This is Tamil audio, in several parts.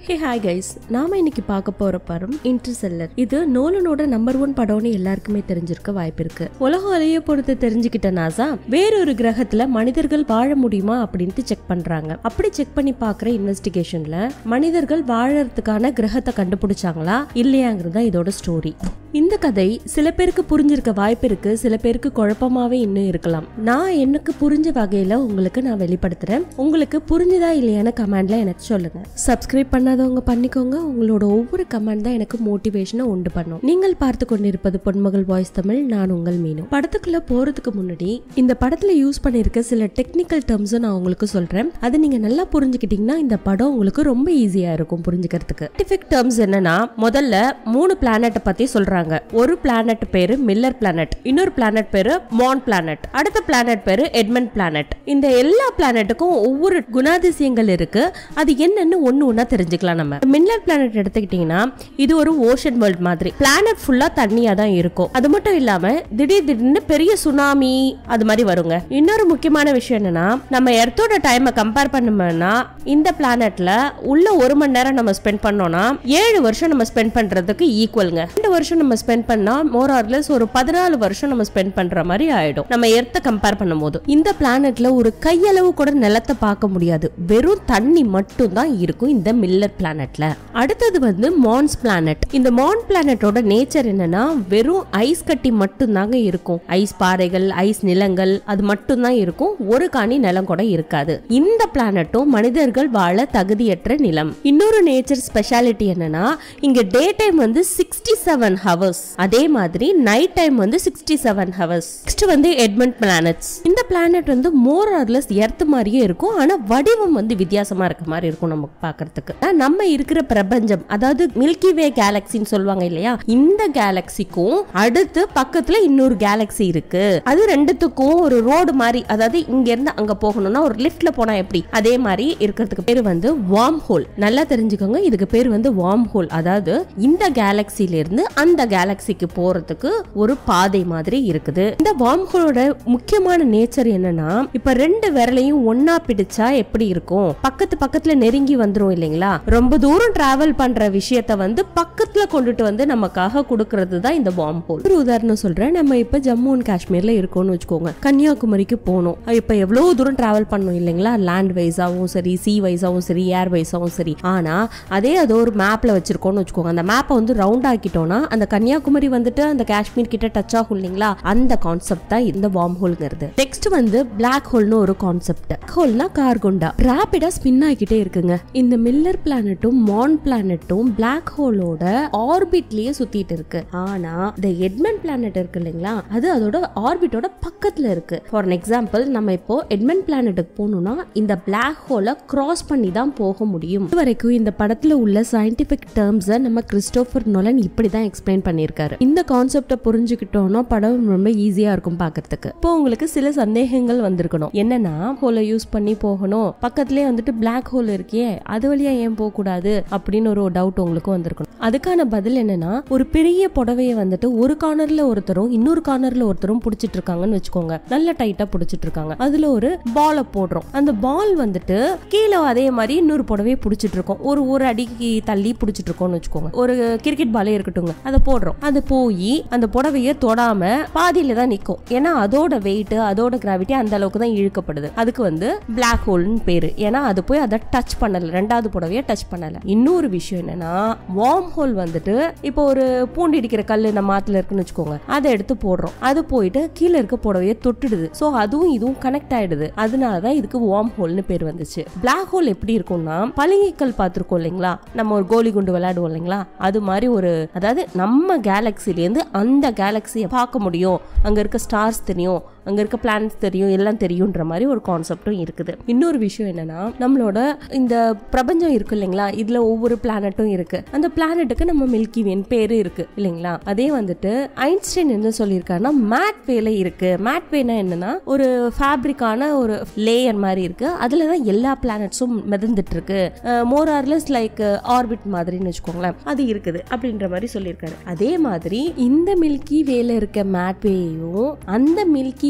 ஹே ஹாய் கைஸ் நாம இன்னைக்கு பார்க்க போற படம் இன்டர்செல்லர் இது நோலனோட நம்பர் ஒன் படம்னு எல்லாருக்குமே தெரிஞ்சிருக்க வாய்ப்பு இருக்கு உலக அலைய பொறுத்து தெரிஞ்சுக்கிட்ட நாசா வேறொரு கிரகத்துல மனிதர்கள் வாழ முடியுமா அப்படின்ட்டு செக் பண்றாங்க அப்படி செக் பண்ணி பாக்குற இன்வெஸ்டிகேஷன்ல மனிதர்கள் வாழறதுக்கான கிரகத்தை கண்டுபிடிச்சாங்களா இல்லையாங்கிறது தான் இதோட ஸ்டோரி இந்த கதை சில பேருக்கு புரிஞ்சிருக்க வாய்ப்பு இருக்கு சில பேருக்கு குழப்பமாவே இன்னும் இருக்கலாம் நான் எனக்கு புரிஞ்ச வகையில உங்களுக்கு நான் வெளிப்படுத்துறேன் உங்களுக்கு புரிஞ்சுதா இல்லையான்னு கமெண்ட்ல எனக்கு சொல்லுங்க சப்ஸ்கிரைப் பண்ணாதவங்க பண்ணிக்கோங்க உங்களோட ஒவ்வொரு கமெண்ட் தான் எனக்கு மோட்டிவேஷனை உண்டு பண்ணும் நீங்கள் பார்த்து கொண்டிருப்பது பொன்மகள் வாய்ஸ் தமிழ் நான் உங்கள் மீனும் படத்துக்குள்ள போறதுக்கு முன்னாடி இந்த படத்துல யூஸ் பண்ணிருக்க சில டெக்னிக்கல் டேர்ம்ஸ் நான் உங்களுக்கு சொல்றேன் அதை நீங்க நல்லா புரிஞ்சுக்கிட்டீங்கன்னா இந்த படம் உங்களுக்கு ரொம்ப ஈஸியா இருக்கும் புரிஞ்சுக்கிறதுக்கு சயின்டிபிக் டேர்ம்ஸ் என்னன்னா முதல்ல மூணு பிளானட்டை பத்தி சொல்றாங்க ஒரு பிளானட் பேரு மில்லர் பிளானட் இன்னொரு பிளானட் பேரு மான் பிளானட் அடுத்த பிளானட் பேரு எட்மண்ட் பிளானட் இந்த எல்லா பிளானட்டுக்கும் ஒவ்வொரு குணாதிசயங்கள் இருக்கு அது என்னன்னு ஒண்ணு ஒண்ணா தெரிஞ்சுக்கலாம் நம்ம மில்லர் பிளானட் எடுத்துக்கிட்டீங்கன்னா இது ஒரு ஓஷன் வேர்ல்ட் மாதிரி பிளானட் ஃபுல்லா தண்ணியா தான் இருக்கும் அது மட்டும் இல்லாம திடீர் திடீர்னு பெரிய சுனாமி அது மாதிரி வருங்க இன்னொரு முக்கியமான விஷயம் என்னன்னா நம்ம எர்த்தோட டைமை கம்பேர் பண்ணோம்னா இந்த பிளானட்ல உள்ள ஒரு மணி நேரம் நம்ம ஸ்பெண்ட் பண்ணோம்னா ஏழு வருஷம் நம்ம ஸ்பெண்ட் பண்றதுக்கு ஈக்குவல்ங்க ரெண்டு வருஷம் நம்ம ஸ்பெண்ட் பண்ணா மோர் ஆர்லெஸ் ஒரு பதினாலு வருஷம் நம்ம ஸ்பெண்ட் பண்ற மாதிரி ஆயிடும் நம்ம எர்த்தை கம்பேர் பண்ணும்போது இந்த பிளானட்ல ஒரு கையளவு கூட நிலத்தை பார்க்க முடியாது வெறும் தண்ணி மட்டும் தான் இருக்கும் இந்த மில்லர் பிளானட்ல அடுத்தது வந்து மான்ஸ் பிளானட் இந்த மான் பிளானட்டோட நேச்சர் என்னன்னா வெறும் ஐஸ் கட்டி மட்டும் தாங்க இருக்கும் ஐஸ் பாறைகள் ஐஸ் நிலங்கள் அது மட்டும் தான் இருக்கும் ஒரு காணி நிலம் கூட இருக்காது இந்த பிளானட்டும் மனிதர்கள் வாழ தகுதியற்ற நிலம் இன்னொரு நேச்சர் ஸ்பெஷாலிட்டி என்னன்னா இங்க டே டைம் வந்து சிக்ஸ்டி செவன் ஹவர்ஸ் அதே மாதிரி நைட் டைம் வந்து சிக்ஸ்டி செவன் ஹவர்ஸ் நெக்ஸ்ட் வந்து எட்மண்ட் பிளானட்ஸ் இந்த பிளானட் வந்து மோர் ஆர்லெஸ் எர்த் மாதிரியே இருக்கும் ஆனா வடிவம் வந்து வித்தியாசமா இருக்க மாதிரி இருக்கும் நமக்கு பாக்குறதுக்கு ஆனா, நம்ம இருக்கிற பிரபஞ்சம் அதாவது மில்கி வே கேலக்சின்னு சொல்லுவாங்க இல்லையா இந்த கேலக்சிக்கும் அடுத்து பக்கத்துல இன்னொரு கேலக்சி இருக்கு அது ரெண்டுத்துக்கும் ஒரு ரோடு மாதிரி அதாவது இங்க இருந்து அங்க போகணும்னா ஒரு லிஃப்ட்ல போனா எப்படி அதே மாதிரி இருக்கிறதுக்கு பேர் வந்து வார்ம் ஹோல் நல்லா தெரிஞ்சுக்கோங்க இதுக்கு பேர் வந்து வார்ம் ஹோல் அதாவது இந்த கேலக்சில இருந்து அந்த கேலக்சிக்கு போறதுக்கு ஒரு பாதை மாதிரி இருக்குது இந்த வார்ம் ஹோலோட முக்கியமான நேச்சர் என்னன்னா இப்ப ரெண்டு விரலையும் ஒன்னா பிடிச்சா எப்படி இருக்கும் பக்கத்து பக்கத்துல நெருங்கி வந்துரும் இல்லைங்களா ரொம்ப தூரம் டிராவல் பண்ற விஷயத்த வந்து பக்கத்துல கொண்டுட்டு வந்து நமக்காக கொடுக்கறது தான் இந்த வார்ம் ஹோல் ஒரு உதாரணம் சொல்றேன் நம்ம இப்ப ஜம்மு அண்ட் காஷ்மீர்ல இருக்கோம்னு வச்சுக்கோங்க கன்னியாகுமரிக்கு போகணும் இப்ப எவ்வளவு தூரம் டிராவல் பண்ணணும் இல்லைங்களா லேண்ட் வைஸாவும் சரி சி வைஸாவும் சரி ஏர் வைஸாவும் சரி ஆனா அதே அது ஒரு மேப்ல வச்சிருக்கோம்னு வச்சுக்கோங்க அந்த மேப்பை வந்து ரவுண்ட் ஆக்கிட்டோம்னா அந்த கன்னியாகுமரி வந்துட்டு அந்த காஷ்மீர் கிட்ட டச் ஆகும் இல்லைங்களா அந்த கான்செப்ட் தான் இந்த வார்ம் ஹோல்ங்கிறது நெக்ஸ்ட் வந்து பிளாக் ஹோல்னு ஒரு கான்செப்ட் ஹோல்னா கார்கொண்டா ராபிடா ஸ்பின் ஆகிட்டே இருக்குங்க இந்த மில்லர் பிளானட்டும் மான் பிளானட்டும் பிளாக் ஹோலோட ஆர்பிட்லயே சுத்திட்டு இருக்கு ஆனா இந்த எட்மண்ட் பிளானட் இருக்கு இல்லைங்களா அது அதோட ஆர்பிட்டோட பக்கத்துல இருக்கு ஃபார் எக்ஸாம்பிள் நம்ம இப்போ எட்மண்ட் பிளானட்டுக்கு போகணும்னா இந்த பிளாக் ஹோலை கிராஸ் பண்ணி தான் போக முடியும் இது வரைக்கும் இந்த படத்துல உள்ள சயின்டிபிக் டேர்ம்ஸை நம்ம கிறிஸ்டோபர் நோலன் இப்படி தான் எக்ஸ்பிளைன் பண்ணியிருக்காரு இந்த கான்செப்டை புரிஞ்சுக்கிட்டோம்னா படம் ரொம்ப ஈஸியா இருக்கும் பார்க்கிறதுக்கு இப்போ உங்களுக்கு சில சந்தேகங்கள் வந்திருக்கணும் என்னன்னா ஹோலை யூஸ் பண்ணி போகணும் பக்கத்துலயே வந்துட்டு பிளாக் ஹோல் இருக்கே அது வழியா ஏன் போக கூடாது அப்படின்னு ஒரு டவுட் உங்களுக்கு வந்திருக்கணும் அதுக்கான பதில் என்னன்னா ஒரு பெரிய புடவைய வந்துட்டு ஒரு கார்னர்ல ஒருத்தரும் இன்னொரு கார்னர்ல ஒருத்தரும் புடிச்சிட்டு இருக்காங்கன்னு வச்சுக்கோங்க நல்ல டைட்டா புடிச்சிட்டு இருக்காங்க அதுல ஒரு பாலை போடுறோம் அந்த பால் வந்துட்டு கீழே அதே மாதிரி இன்னொரு புடவையை புடிச்சிட்டு இருக்கோம் ஒரு ஒரு அடிக்கு தள்ளி புடிச்சிட்டு இருக்கோம்னு வச்சுக்கோங்க ஒரு கிரிக்கெட் பாலே இருக்கட்டுங்க அதை போடுறோம் அது போய் அந்த புடவைய தொடாம பாதியில தான் நிக்கும் ஏன்னா அதோட வெயிட் அதோட கிராவிட்டி அந்த அளவுக்கு தான் இழுக்கப்படுது அதுக்கு வந்து பிளாக் ஹோல்னு பேரு ஏன்னா அது போய் அதை டச் பண்ணல ரெண்டாவது புடவைய டச் பண்ணல இன்னொரு விஷயம் என்னன்னா வார்ம் ஹோல் வந்துட்டு இப்போ ஒரு பூண்டு இடிக்கிற கல் நம்ம ஆத்துல இருக்குன்னு வச்சுக்கோங்க அதை எடுத்து போடுறோம் அது போயிட்டு கீழே இருக்க புடவைய தொட்டுடுது சோ அதுவும் இதுவும் கனெக்ட் ஆயிடுது அதனாலதான் இதுக்கு வார்ம் ஹோல்னு பேர் வந்துச்சு பிளாக் ஹோல் எப்படி இருக்கும்னா பளிங்கிக்கல் பார்த்திருக்கோம் இல்லைங்களா நம்ம ஒரு கோலி குண்டு விளையாடுவோம் இல்லைங்களா அது மாதிரி ஒரு அதாவது நம்ம கேலக்சில இருந்து அந்த கேலக்சியை பார்க்க முடியும் அங்க இருக்க ஸ்டார்ஸ் தெரியும் அங்க இருக்க பிளானட்ஸ் தெரியும் எல்லாம் தெரியுன்ற மாதிரி ஒரு கான்செப்டும் இருக்குது இன்னொரு விஷயம் என்னன்னா நம்மளோட இந்த பிரபஞ்சம் இருக்கு இல்லைங்களா இதுல ஒவ்வொரு பிளானட்டும் இருக்கு அந்த பிளானட்டுக்கு நம்ம மில்கி வேன் பேரு இருக்கு இல்லைங்களா அதே வந்துட்டு ஐன்ஸ்டைன் என்ன சொல்லியிருக்காருன்னா மேட் வேல இருக்கு மேட் வேனா என்னன்னா ஒரு ஃபேப்ரிக்கான ஒரு லேயர் மாதிரி இருக்கு அதுல தான் எல்லா பிளானட்ஸும் மிதந்துட்டு இருக்கு மோர் ஆர்லெஸ் லைக் ஆர்பிட் மாதிரின்னு வச்சுக்கோங்களேன் அது இருக்குது அப்படின்ற மாதிரி சொல்லியிருக்காரு அதே மாதிரி இந்த மில்கி வேல இருக்க மேட் வேயும் அந்த மில்கி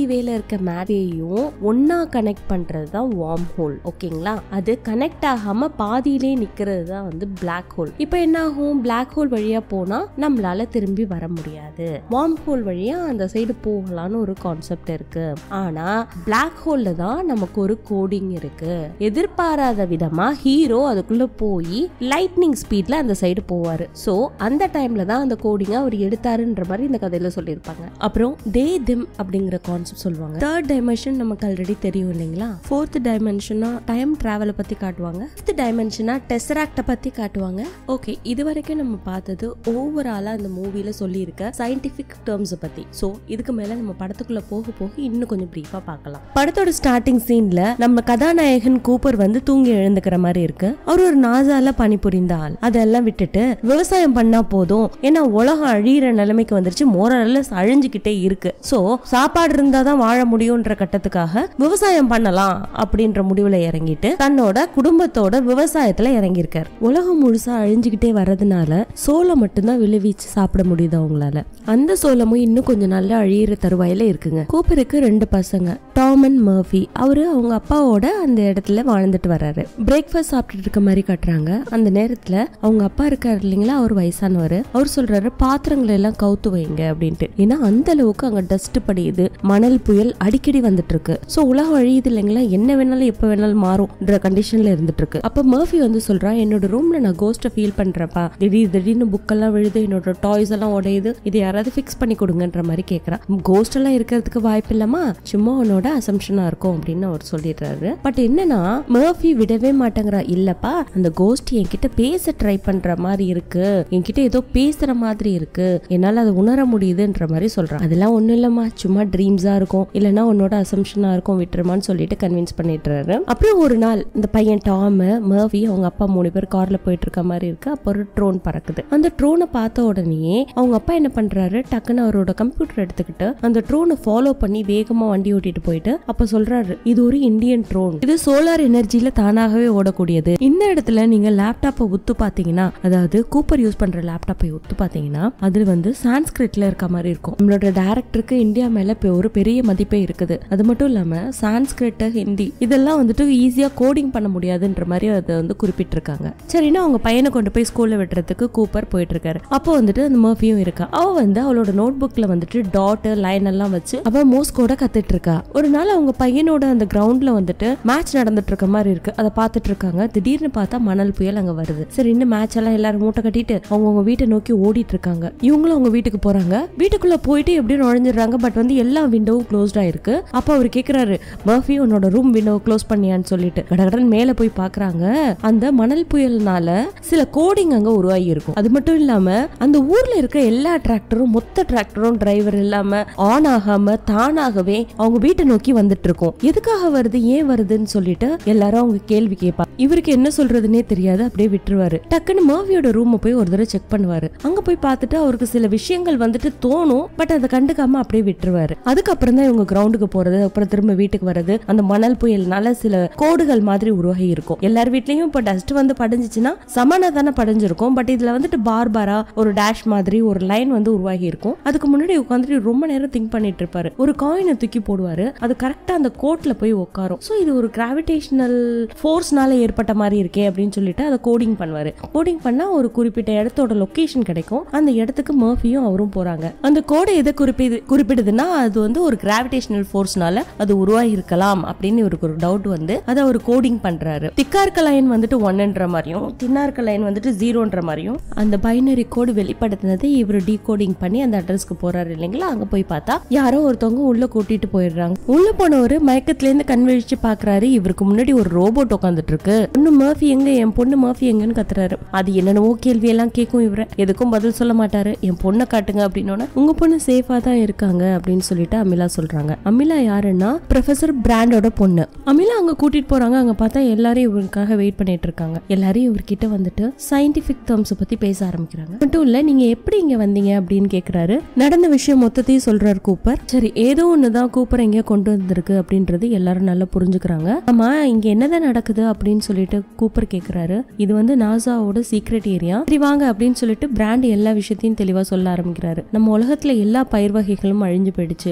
வேல இருக்க மேரியையும் ஒன்னா கனெக்ட் பண்றது தான் வார்ம் ஹோல் ஓகேங்களா அது கனெக்ட் ஆகாம பாதியிலே நிக்கிறது தான் வந்து பிளாக் ஹோல் இப்போ என்ன ஆகும் பிளாக் ஹோல் வழியா போனா நம்மளால திரும்பி வர முடியாது வார்ம் ஹோல் வழியா அந்த சைடு போகலான்னு ஒரு கான்செப்ட் இருக்கு ஆனா பிளாக் ஹோல்ல தான் நமக்கு ஒரு கோடிங் இருக்கு எதிர்பாராத விதமா ஹீரோ அதுக்குள்ள போய் லைட்னிங் ஸ்பீட்ல அந்த சைடு போவாரு சோ அந்த டைம்ல தான் அந்த கோடிங்க அவர் எடுத்தாருன்ற மாதிரி இந்த கதையில சொல்லியிருப்பாங்க அப்புறம் டே திம் அப்படிங்கிற கான்செப்ட் சொல்லுவாங்க தேர்ட் டைமென்ஷன் நமக்கு ஆல்ரெடி தெரியும் இல்லைங்களா ஃபோர்த் டைமென்ஷனா டைம் டிராவலை பத்தி காட்டுவாங்க ஃபிஃப்த் டைமென்ஷனா டெசராக்ட பத்தி காட்டுவாங்க ஓகே இது வரைக்கும் நம்ம பார்த்தது ஓவராலா அந்த மூவில சொல்லியிருக்க சயின்டிபிக் டேர்ம்ஸ் பத்தி சோ இதுக்கு மேல நம்ம படத்துக்குள்ள போக போக இன்னும் கொஞ்சம் பிரீஃபா பார்க்கலாம் படத்தோட ஸ்டார்டிங் சீன்ல நம்ம கதாநாயகன் கூப்பர் வந்து தூங்கி எழுந்துக்கிற மாதிரி இருக்கு அவர் ஒரு நாசால பணிபுரிந்த ஆள் அதெல்லாம் விட்டுட்டு விவசாயம் பண்ணா போதும் ஏன்னா உலகம் அழியிற நிலைமைக்கு வந்துருச்சு மோரல்ல அழிஞ்சுக்கிட்டே இருக்கு சோ சாப்பாடு இருந்தாதான் வாழ முடியும்ன்ற கட்டத்துக்காக விவசாயம் பண்ணலாம் அப்படின்ற முடிவுல இறங்கிட்டு தன்னோட குடும்பத்தோட விவசாயத்துல இறங்கியிருக்காரு உலகம் முழுசா அழிஞ்சுக்கிட்டே வர்றதுனால சோளம் மட்டும்தான் விளைவிச்சு சாப்பிட முடியுது அவங்களால அந்த சோளமும் இன்னும் கொஞ்சம் நல்லா அழியிற தருவாயில இருக்குங்க கூப்பருக்கு ரெண்டு பசங்க டாம் அண்ட் மர்ஃபி அவரு அவங்க அப்பாவோட அந்த இடத்துல வாழ்ந்துட்டு வர்றாரு பிரேக்ஃபாஸ்ட் சாப்பிட்டுட்டு இருக்க மாதிரி காட்டுறாங்க அந்த நேரத்துல அவங்க அப்பா இருக்காரு இல்லைங்களா அவர் வயசானவர் அவர் சொல்றாரு பாத்திரங்களை எல்லாம் கவுத்து வைங்க அப்படின்ட்டு ஏன்னா அந்த அளவுக்கு அங்க டஸ்ட் படியுது மணல் புயல் அடிக்கடி வந்துட்டு இருக்கு சோ உலகம் அழியுது இல்லைங்களா என்ன வேணாலும் எப்ப வேணாலும் மாறும்ன்ற கண்டிஷன்ல இருந்துட்டு இருக்கு அப்ப மர்ஃபி வந்து சொல்றா என்னோட ரூம்ல நான் கோஸ்ட ஃபீல் பண்றப்பா திடீர் திடீர்னு புக் எல்லாம் விழுது என்னோட டாய்ஸ் எல்லாம் உடையுது இது யாராவது ஃபிக்ஸ் பண்ணி கொடுங்கன்ற மாதிரி கேக்குறா கோஸ்ட் எல்லாம் இருக்கிறதுக்கு வாய்ப்பு இல்லமா சும்மா உன்னோட அசம்ஷனா இருக்கும் அப்படின்னு அவர் சொல்லிடுறாரு பட் என்னன்னா மர்ஃபி விடவே மாட்டேங்கிறா இல்லப்பா அந்த கோஸ்ட் என்கிட்ட பேச ட்ரை பண்ற மாதிரி இருக்கு என்கிட்ட ஏதோ பேசுற மாதிரி இருக்கு என்னால அதை உணர முடியுதுன்ற மாதிரி சொல்றான் அதெல்லாம் ஒண்ணும் இல்லம்மா சும்மா ட்ரீம்ஸா இருக்கும் இல்லைன்னா உன்னோட அசம்ஷனா இருக்கும் விட்டுருமான்னு சொல்லிட்டு கன்வின்ஸ் பண்ணிடுறாரு அப்புறம் ஒரு நாள் இந்த பையன் டாம் மர்ஃபி அவங்க அப்பா மூணு பேர் கார்ல போயிட்டு இருக்க மாதிரி இருக்கு அப்போ ஒரு ட்ரோன் பறக்குது அந்த ட்ரோனை பார்த்த உடனே அவங்க அப்பா என்ன பண்றாரு டக்குன்னு அவரோட கம்ப்யூட்டர் எடுத்துக்கிட்டு அந்த ட்ரோனை ஃபாலோ பண்ணி வேகமா வண்டி ஓட்டிட்டு போயிட்டு அப்ப சொல்றாரு இது ஒரு இந்தியன் ட்ரோன் இது சோலார் எனர்ஜில தானாகவே ஓடக்கூடியது இந்த இடத்துல நீங்க லேப்டாப்பை உத்து பாத்தீங்கன்னா அதாவது கூப்பர் யூஸ் பண்ற லேப்டாப்பை உத்து பாத்தீங்கன்னா அதுல வந்து சான்ஸ்கிரிட்ல இருக்க மாதிரி இருக்கும் நம்மளோட டேரக்டருக்கு இந்தியா மேல இப்ப ஒரு பெரிய மதிப்பே இருக்குது அது மட்டும் இல்லாம சான்ஸ்கிரிட் ஹிந்தி இதெல்லாம் வந்துட்டு ஈஸியா கோடிங் பண்ண முடியாதுன்ற மாதிரி அதை வந்து குறிப்பிட்டிருக்காங்க சரின்னா அவங்க பையனை கொண்டு போய் ஸ்கூல்ல விடுறதுக்கு கூப்பர் போயிட்டு இருக்காரு அப்போ வந்துட்டு அந்த மர்ஃபியும் இருக்கா அவ வந்து அவளோட நோட் புக்ல வந்துட்டு டாட் லைன் எல்லாம் வச்சு அவ மோஸ்கோட கத்துட்டு இருக்கா ஒரு நாள் அவங்க பையனோட அந்த கிரவுண்ட்ல வந்துட்டு மேட்ச் நடந்துட்டு இருக்க மாதிரி இருக்கு அதை பார்த்துட்டு இருக்காங்க திடீர்னு பார்த்தா மணல் புயல் அங்க வருது சரி இன்னும் மேட்ச் எல்லாம் எல்லாரும் மூட்டை கட்டிட்டு அவங்க அவங்க வீட்டை நோக்கி ஓடிட்டு இருக்காங்க இவங்களும் அவங்க வீட்டுக்கு போறாங்க வீட்டுக்குள்ள போயிட்டு எப்படியும் நுழைஞ்சிடுறாங்க பட் வந்து எல்லா விண்டோவும் க்ளோஸ்டா இருக்கு அப்ப அவர் கேக்குறாரு மர்ஃபி உன்னோட ரூம் விண்டோ க்ளோஸ் பண்ணியான்னு சொல்லிட்டு கடகடன் மேல போய் பாக்குறாங்க அந்த மணல் புயல்னால சில கோடிங் அங்க உருவாகி இருக்கும் அது மட்டும் இல்லாம அந்த ஊர்ல இருக்க எல்லா டிராக்டரும் மொத்த டிராக்டரும் டிரைவர் இல்லாம ஆன் ஆகாம தானாகவே அவங்க வீட்டை நோக்கி வந்துட்டு இருக்கும் எதுக்காக வருது ஏன் வருதுன்னு சொல்லிட்டு எல்லாரும் அவங்க கேள்வி கேட்பா இவருக்கு என்ன சொல்றதுன்னே தெரியாது அப்படியே விட்டுருவாரு டக்குன்னு மர்வியோட ரூமை போய் ஒரு தடவை செக் பண்ணுவாரு அங்க போய் பார்த்துட்டு அவருக்கு சில விஷயங்கள் வந்துட்டு தோணும் பட் அதை கண்டுக்காம அப்படியே விட்டுருவாரு அதுக்கப்புறம் தான் இவங்க கிரவுண்டுக்கு போறது அப்புறம் திரும்ப வீட்டுக்கு வர்றது அந்த மணல் புயல்னால சில கோடுகள் மாதிரி உருவாகி இருக்கும் எல்லார் வீட்லயும் இப்போ டஸ்ட் வந்து படிஞ்சிச்சுன்னா சமனா தானே படிஞ்சிருக்கும் பட் இதுல வந்துட்டு பார்பாரா ஒரு டேஷ் மாதிரி ஒரு லைன் வந்து உருவாகி இருக்கும் அதுக்கு முன்னாடி உட்காந்துட்டு ரொம்ப நேரம் திங்க் பண்ணிட்டு இருப்பாரு ஒரு காயினை தூக்கி போடுவாரு அது கரெக்டா அந்த கோட்ல போய் உட்காரும் சோ இது ஒரு கிராவிடேஷனல் ஃபோர்ஸ்னால ஏற்பட்ட மாதிரி இருக்கே அப்படின்னு சொல்லிட்டு அதை கோடிங் பண்ணுவாரு கோடிங் பண்ணா ஒரு குறிப்பிட்ட இடத்தோட லொகேஷன் கிடைக்கும் அந்த இடத்துக்கு மர்ஃபியும் அவரும் போறாங்க அந்த கோடை எதை குறிப்பிடு குறிப்பிடுதுன்னா அது வந்து ஒரு கிராவிடேஷனல் ஃபோர்ஸ்னால அது உருவாகி இருக்கலாம் அப்படின்னு இவருக்கு ஒரு டவுட் வந்து அதை அவர் கோடிங் பண்றாரு திக்கார்க்க லைன் வந்துட்டு ஒன்னுன்ற மாதிரியும் தின்னார்க்க லைன் வந்துட்டு ஜீரோன்ற மாதிரியும் அந்த பைனரி கோடு வெளிப்படுத்தினதை இவர் டீகோடிங் பண்ணி அந்த அட்ரஸ்க்கு போறாரு இல்லைங்களா அங்க போய் பார்த்தா யாரோ ஒருத்தவங்க உள்ள கூட்டிட்டு போயிடுறாங்க உள்ள போனவர் மயக்கத்துல இருந்து கண் விழிச்சு பாக்குறாரு இவருக்கு முன்னாடி ஒரு ரோபோட் உட்காந்துட்டு இருக்கு பொண்ணு மர்ஃபி எங்க என் பொண்ணு மர்ஃபி எங்கன்னு கத்துறாரு அது என்னென்னவோ கேள்வி எல்லாம் கேட்கும் இவர எதுக்கும் பதில் சொல்ல மாட்டாரு என் பொண்ணை காட்டுங்க அப்படின்னோட உங்க பொண்ணு சேஃபா தான் இருக்காங்க அப்படின்னு சொல்லிட்டு அமிலா சொல்றாங்க அமிலா யாருன்னா ப்ரொஃபசர் பிராண்டோட பொண்ணு அமிலா அங்க கூட்டிட்டு போறாங்க அங்க பார்த்தா எல்லாரும் இவருக்காக வெயிட் பண்ணிட்டு இருக்காங்க எல்லாரையும் இவர்கிட்ட வந்துட்டு சயின்டிபிக் டேர்ம்ஸ் பத்தி பேச ஆரம்பிக்கிறாங்க மட்டும் இல்ல நீங்க எப்படி இங்க வந்தீங்க அப்படின்னு கேக்குறாரு நடந்த விஷயம் மொத்தத்தையும் சொல்றாரு கூப்பர் சரி ஏதோ ஒண்ணுதான் கூப்பர் எங்கேயோ கொண்டு வந்திருக்கு அப்படின்றது எல்லாரும் நல்லா புரிஞ்சுக்கிறாங்க ஆமா இங்க என்னதான் நடக்குது அப்படின்னு சொல்லிட்டு கூப்பர் கேக்குறாரு இது வந்து நாசாவோட சீக்ரெட் ஏரியா சரி வாங்க அப்படின்னு சொல்லிட்டு பிராண்ட் எல்லா விஷயத்தையும் தெளிவா சொல்ல ஆரம்பிக்கிறாரு நம்ம உலகத்துல எல்லா பயிர் வகைகளும் அழிஞ்சு போயிடுச்சு பூமியே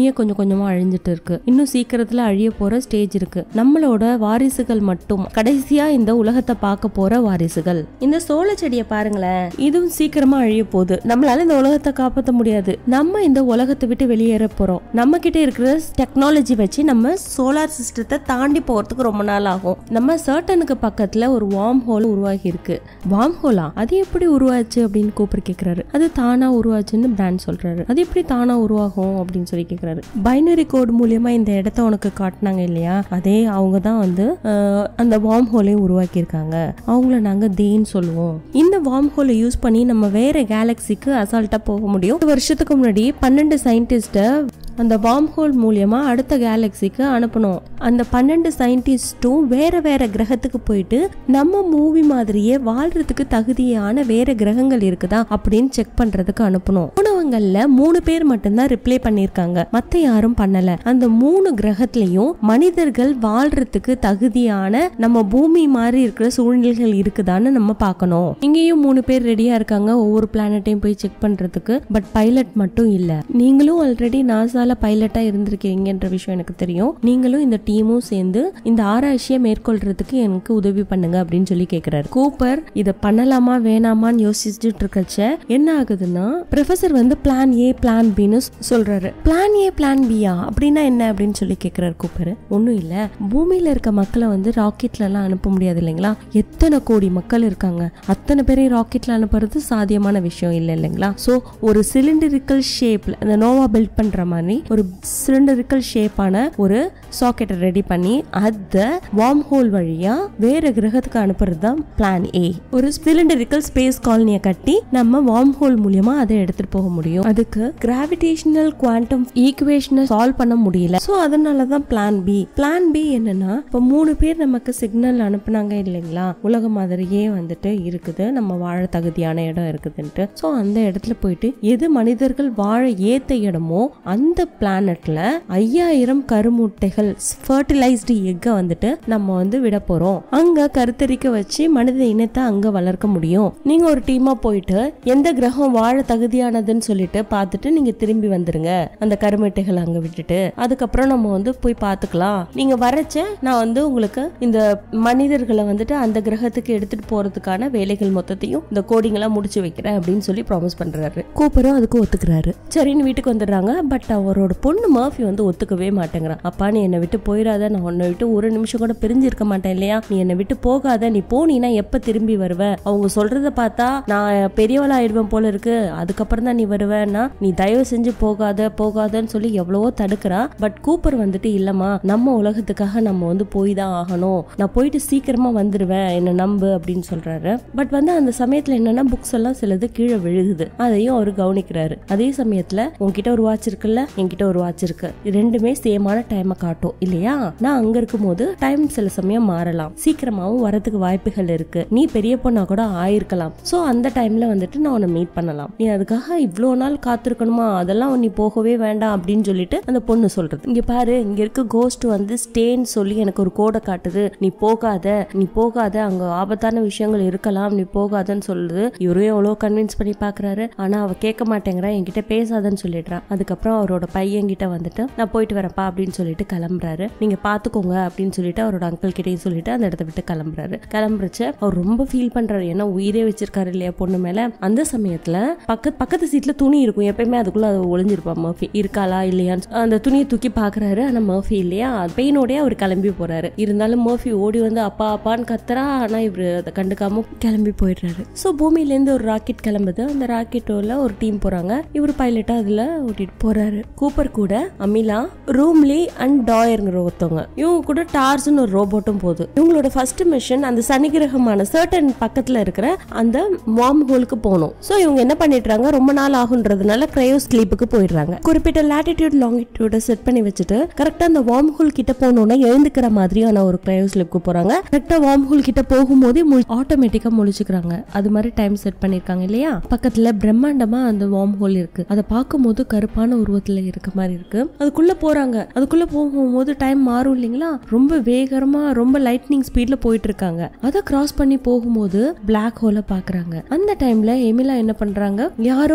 பூமியே கொஞ்சம் கொஞ்சமா அழிஞ்சிட்டு இருக்கு இன்னும் சீக்கிரத்துல அழிய போற ஸ்டேஜ் இருக்கு நம்மளோட வாரிசுகள் மட்டும் கடைசியா இந்த உலகத்தை பார்க்க போற வாரிசுகள் இந்த சோள செடியை பாருங்களேன் இதுவும் சீக்கிரமா அழிய போகுது நம்மளால இந்த உலகத்தை காப்பாற்ற முடியாது நம்ம இந்த உலகத்தை விட்டு வெளியேற போறோம் நம்ம கிட்ட இருக்கிற டெக்னாலஜி வச்சு நம்ம சோலார் சிஸ்டத்தை தாண்டி போறதுக்கு ரொம்ப நாள் ஆகும் நம்ம சர்டனுக்கு பக்கத்துல ஒரு வார்ம் ஹோல் உருவாகி இருக்கு வார்ம் ஹோலா அது எப்படி உருவாச்சு அப்படின்னு கூப்பிட்டு கேக்குறாரு அது தானா உருவாச்சுன்னு பிராண்ட் சொல்றாரு அது எப்படி தானா உருவாகும் அப்படின்னு சொல்லி கேக்குறாரு பைனரி கோட் மூலியமா இந்த இடத்த உனக்கு காட்டினாங்க இல்லையா அதே அவங்க தான் வந்து அஹ், அந்த வார்ம் ஹோலையும் உருவாக்கியிருக்காங்க அவங்கள நாங்க தேன்னு சொல்லுவோம் இந்த வார்ம் ஹோலை யூஸ் பண்ணி நம்ம வேற கேலக்சிக்கு அசால்ட்டா போக முடியும் ஒரு வருஷத்துக்கு முன்னாடி பன்னெண்டு சயின்டிஸ்ட அந்த வார்ம் ஹோல் மூலியமா அடுத்த கேலக்சிக்கு அனுப்பணும் அந்த பன்னெண்டு சயின்டிஸ்டும் வேற வேற கிரகத்துக்கு போயிட்டு நம்ம மூவி மாதிரியே வாழ்றதுக்கு தகுதியான வேற கிரகங்கள் இருக்குதா அப்படின்னு செக் பண்றதுக்கு அனுப்பணும் போனவங்கல்ல மூணு பேர் மட்டும்தான் ரிப்ளை பண்ணிருக்காங்க மத்த யாரும் பண்ணல அந்த மூணு கிரகத்திலையும் மனிதர்கள் வாழ்றதுக்கு தகுதியான நம்ம பூமி மாதிரி இருக்கிற சூழ்நிலைகள் இருக்குதான்னு நம்ம பார்க்கணும் இங்கேயும் மூணு பேர் ரெடியா இருக்காங்க ஒவ்வொரு பிளானட்டையும் போய் செக் பண்றதுக்கு பட் பைலட் மட்டும் இல்ல நீங்களும் ஆல்ரெடி நாசால பைலட்டா இருந்திருக்கீங்கன்ற விஷயம் எனக்கு தெரியும் நீங்களும் இந்த டீமும் சேர்ந்து இந்த ஆராய்ச்சியை மேற்கொள்றதுக்கு எனக்கு உதவி பண்ணுங்க அப்படின்னு சொல்லி கேக்குறாரு கூப்பர் இத பண்ணலாமா வேணாமான்னு யோசிச்சுட்டு இருக்கச்ச என்ன ஆகுதுன்னா ப்ரொஃபசர் வந்து பிளான் ஏ பிளான் பின்னு சொல்றாரு பிளான் ஏ பிளான் பியா அப்படின்னா என்ன அப்படின்னு சொல்லி கேக்குறாரு கூப்பர் ஒன்றும் இல்ல பூமியில இருக்க மக்களை வந்து ராக்கெட்ல எல்லாம் அனுப்ப முடியாது இல்லைங்களா எத்தனை கோடி மக்கள் இருக்காங்க அத்தனை பேரையும் ராக்கெட்ல அனுப்புறது சாத்தியமான விஷயம் இல்லை இல்லைங்களா ஸோ ஒரு சிலிண்டரிக்கல் ஷேப்ல அந்த நோவா பில்ட் பண்ற மாதிரி ஒரு சிலிண்டரிக்கல் ஷேப்பான ஒரு சாக்கெட்டை ரெடி பண்ணி அதை வார்ம் ஹோல் வழியா வேற கிரகத்துக்கு அனுப்புறது தான் பிளான் ஏ ஒரு சிலிண்டரிக்கல் ஸ்பேஸ் காலனியை கட்டி நம்ம வார்ம் ஹோல் மூலியமா அதை எடுத்துட்டு போக முடியும் அதுக்கு கிராவிடேஷனல் குவாண்டம் ஈக்குவேஷனை சால்வ் பண்ண முடியல ஸோ அதனால தான் பிளான் பி பிளான் பி என்னன்னா இப்போ மூணு பேர் நமக்கு சிக்னல் அனுப்புனாங்க இல்லைங்களா உலக மாதிரியே வந்துட்டு இருக்குது நம்ம வாழ தகுதியான இடம் இருக்குதுன்ட்டு ஸோ அந்த இடத்துல போயிட்டு எது மனிதர்கள் வாழ ஏத்த இடமோ அந்த பிளானட்ல ஐயாயிரம் கருமுட்டைகள் ஃபர்டிலைஸ்டு எக்கை வந்துட்டு நம்ம வந்து விட போறோம் அங்க கருத்தரிக்க வச்சு மனித இனத்தை அங்க வளர்க்க முடியும் நீங்க ஒரு டீமா போயிட்டு எந்த கிரகம் வாழ தகுதியானதுன்னு சொல்லிட்டு பார்த்துட்டு நீங்க திரும்பி வந்துருங்க அந்த கருமுட்டைகளை அங்க விட்டுட்டு அதுக்கப்புறம் நம்ம வந்து போய் பார்த்துக்கலாம் நீங்க வரச்ச நான் வந்து உங்களுக்கு இந்த மனிதர்களை வந்துட்டு அந்த கிரகத்துக்கு எடுத்துட்டு போறதுக்கான வேலைகள் மொத்தத்தையும் இந்த கோடிங் எல்லாம் முடிச்சு வைக்கிறேன் அப்படின்னு சொல்லி ப்ராமிஸ் பண்றாரு கூப்பரும் அதுக்கு ஒத்துக்கிறாரு சரின்னு வீட்டுக்கு வந்துடுறாங்க பட் அவரோட பொண்ணு மர்ஃபி வந்து ஒத்துக்கவே மாட்டேங்கிறான் அப்பா நீ என்னை விட்டு போயிடாத நான் உன்னை விட்டு ஒரு நிமிஷம் கூட பிரிஞ்சு இருக்க மாட்டேன் இல்லையா நீ என்னை விட்டு போகாத நீ போனீன்னா எப்ப திரும்பி வருவ அவங்க சொல்றத பார்த்தா நான் பெரியவளா ஆயிடுவேன் போல இருக்கு அதுக்கப்புறம் தான் நீ வருவேன்னா நீ தயவு செஞ்சு போகாத போகாதன்னு சொல்லி எவ்வளவோ தடுக்கிறா பட் கூப்பர் வந்துட்டு இல்லம்மா நம்ம உலகத்துக்காக நம்ம வந்து போய் தான் ஆகணும் நான் போயிட்டு சீக்கிரமா வந்துருவேன் என்ன நம்பு அப்படின்னு சொல்றாரு பட் வந்து அந்த சமயத்துல என்னன்னா புக்ஸ் எல்லாம் சிலது கீழே விழுகுது அதையும் அவர் கவனிக்கிறாரு அதே சமயத்துல உன்கிட்ட ஒரு வாட்ச் இருக்குல்ல என்கிட்ட ஒரு வாட்ச் இருக்கு இது ரெண்டுமே சேமான டைமை காட்டும் இல்லையா நான் அங்க இருக்கும்போது டைம் சில சமயம் மாறலாம் சீக்கிரமாவும் வரதுக்கு வாய்ப்புகள் இருக்கு நீ பெரிய பொண்ணா கூட ஆயிருக்கலாம் சோ அந்த டைம்ல வந்துட்டு நான் உன்னை மீட் பண்ணலாம் நீ அதுக்காக இவ்வளோ நாள் காத்திருக்கணுமா அதெல்லாம் நீ போகவே வேண்டாம் அப்படின்னு சொல்லிட்டு அந்த பொண்ணு சொல்றது இங்க பாரு இங்க இருக்க கோஸ்ட் வந்து ஸ்டேன்னு சொல்லி எனக்கு ஒரு கோடை காட்டுது நீ போகாத நீ போகாத அங்க ஆபத்தான விஷயங்கள் இருக்கலாம் நீ போகாதன்னு சொல்லுது இவரும் எவ்வளோ கன்வின்ஸ் பண்ணி பாக்குறாரு ஆனா அவ கேட்க மாட்டேங்கிறா என்கிட்ட பேசாதன்னு சொல்லிடுறான் அதுக்கப்புறம் அவரோட பையன் கிட்ட வந்துட்டு நான் போயிட்டு வரேன்ப்பா அப்படின்னு சொல்லிட்டு கிளம்புறாரு நீங்க பாத்துக்கோங்க அப்படின்னு சொல்லிட்டு அவரோட அங்கிள் கிட்டயும் சொல்லிட்டு அந்த இடத்த விட்டு கிளம்புறாரு கிளம்புறச்ச அவர் ரொம்ப ஃபீல் பண்றாரு ஏன்னா உயிரே வச்சிருக்காரு இல்லையா பொண்ணு மேல அந்த சமயத்துல பக்கத்து பக்கத்து சீட்ல துணி இருக்கும் எப்பயுமே அதுக்குள்ள அது ஒளிஞ்சிருப்பா மர்ஃபி இருக்காளா இல்லையான்னு அந்த துணியை தூக்கி பாக்குறாரு ஆனா மர்ஃபி இல்லையா பெயினோடய அவர் கிளம்பி போறாரு இருந்தாலும் மர்ஃபி ஓடி வந்து அப்பா அப்பான்னு கத்துறா ஆனா இவரு அதை கண்டுக்காம கிளம்பி போயிடுறாரு ஸோ பூமியில இருந்து ஒரு ராக்கெட் கிளம்புது அந்த ராக்கெட்டோல ஒரு டீம் போறாங்க இவர் பைலட்டா அதுல ஓட்டிட்டு போறாரு கூப்பர் கூட அமிலா ரூம்லி அண்ட் டாயருங்கிற ஒருத்தவங்க இவங்க கூட டார்ஸ்னு ஒரு ரோபோட்டும் போகுது இவங்களோட ஃபர்ஸ்ட் மிஷன் அந்த சனி கிரகமான சர்டன் பக்கத்துல இருக்கிற அந்த மாம் ஹோலுக்கு போகணும் ஸோ இவங்க என்ன பண்ணிடுறாங்க ரொம்ப நாள் ஆகுன்றதுனால கிரையோ ஸ்லீப்புக்கு போயிடுறாங்க குறிப்பிட்ட லாட்டிடியூட் லாங்கிடியூட செட் பண்ணி வச்சுட்டு கரெக்டா அந்த வார்ம் ஹோல் கிட்ட போனோம்னா எழுந்துக்கிற மாதிரியான ஒரு கிரையோ ஸ்லீப்புக்கு போறாங்க கரெக்டா வார்ம் ஹோல் கிட்ட போகும்போதே ஆட்டோமேட்டிக்கா முழிச்சுக்கிறாங்க அது மாதிரி டைம் செட் பண்ணிருக்காங்க இல்லையா பக்கத்துல பிரம்மாண்டமா அந்த வார்ம் ஹோல் இருக்கு அதை பார்க்கும்போது கருப்பான உருவத்துல இருக்க மாதிரி இருக்கு அதுக்குள்ள போறாங்க அதுக்குள்ள போகும்போது டைம் மாறும் இல்லைங்களா ரொம்ப வேகமா ரொம்ப லைட்னிங் ஸ்பீட்ல போயிட்டு இருக்காங்க அதை கிராஸ் பண்ணி போகும்போது பிளாக் ஹோலை பாக்குறாங்க அந்த டைம்ல எமிலா என்ன பண்றாங்க யாரோ அவங்கள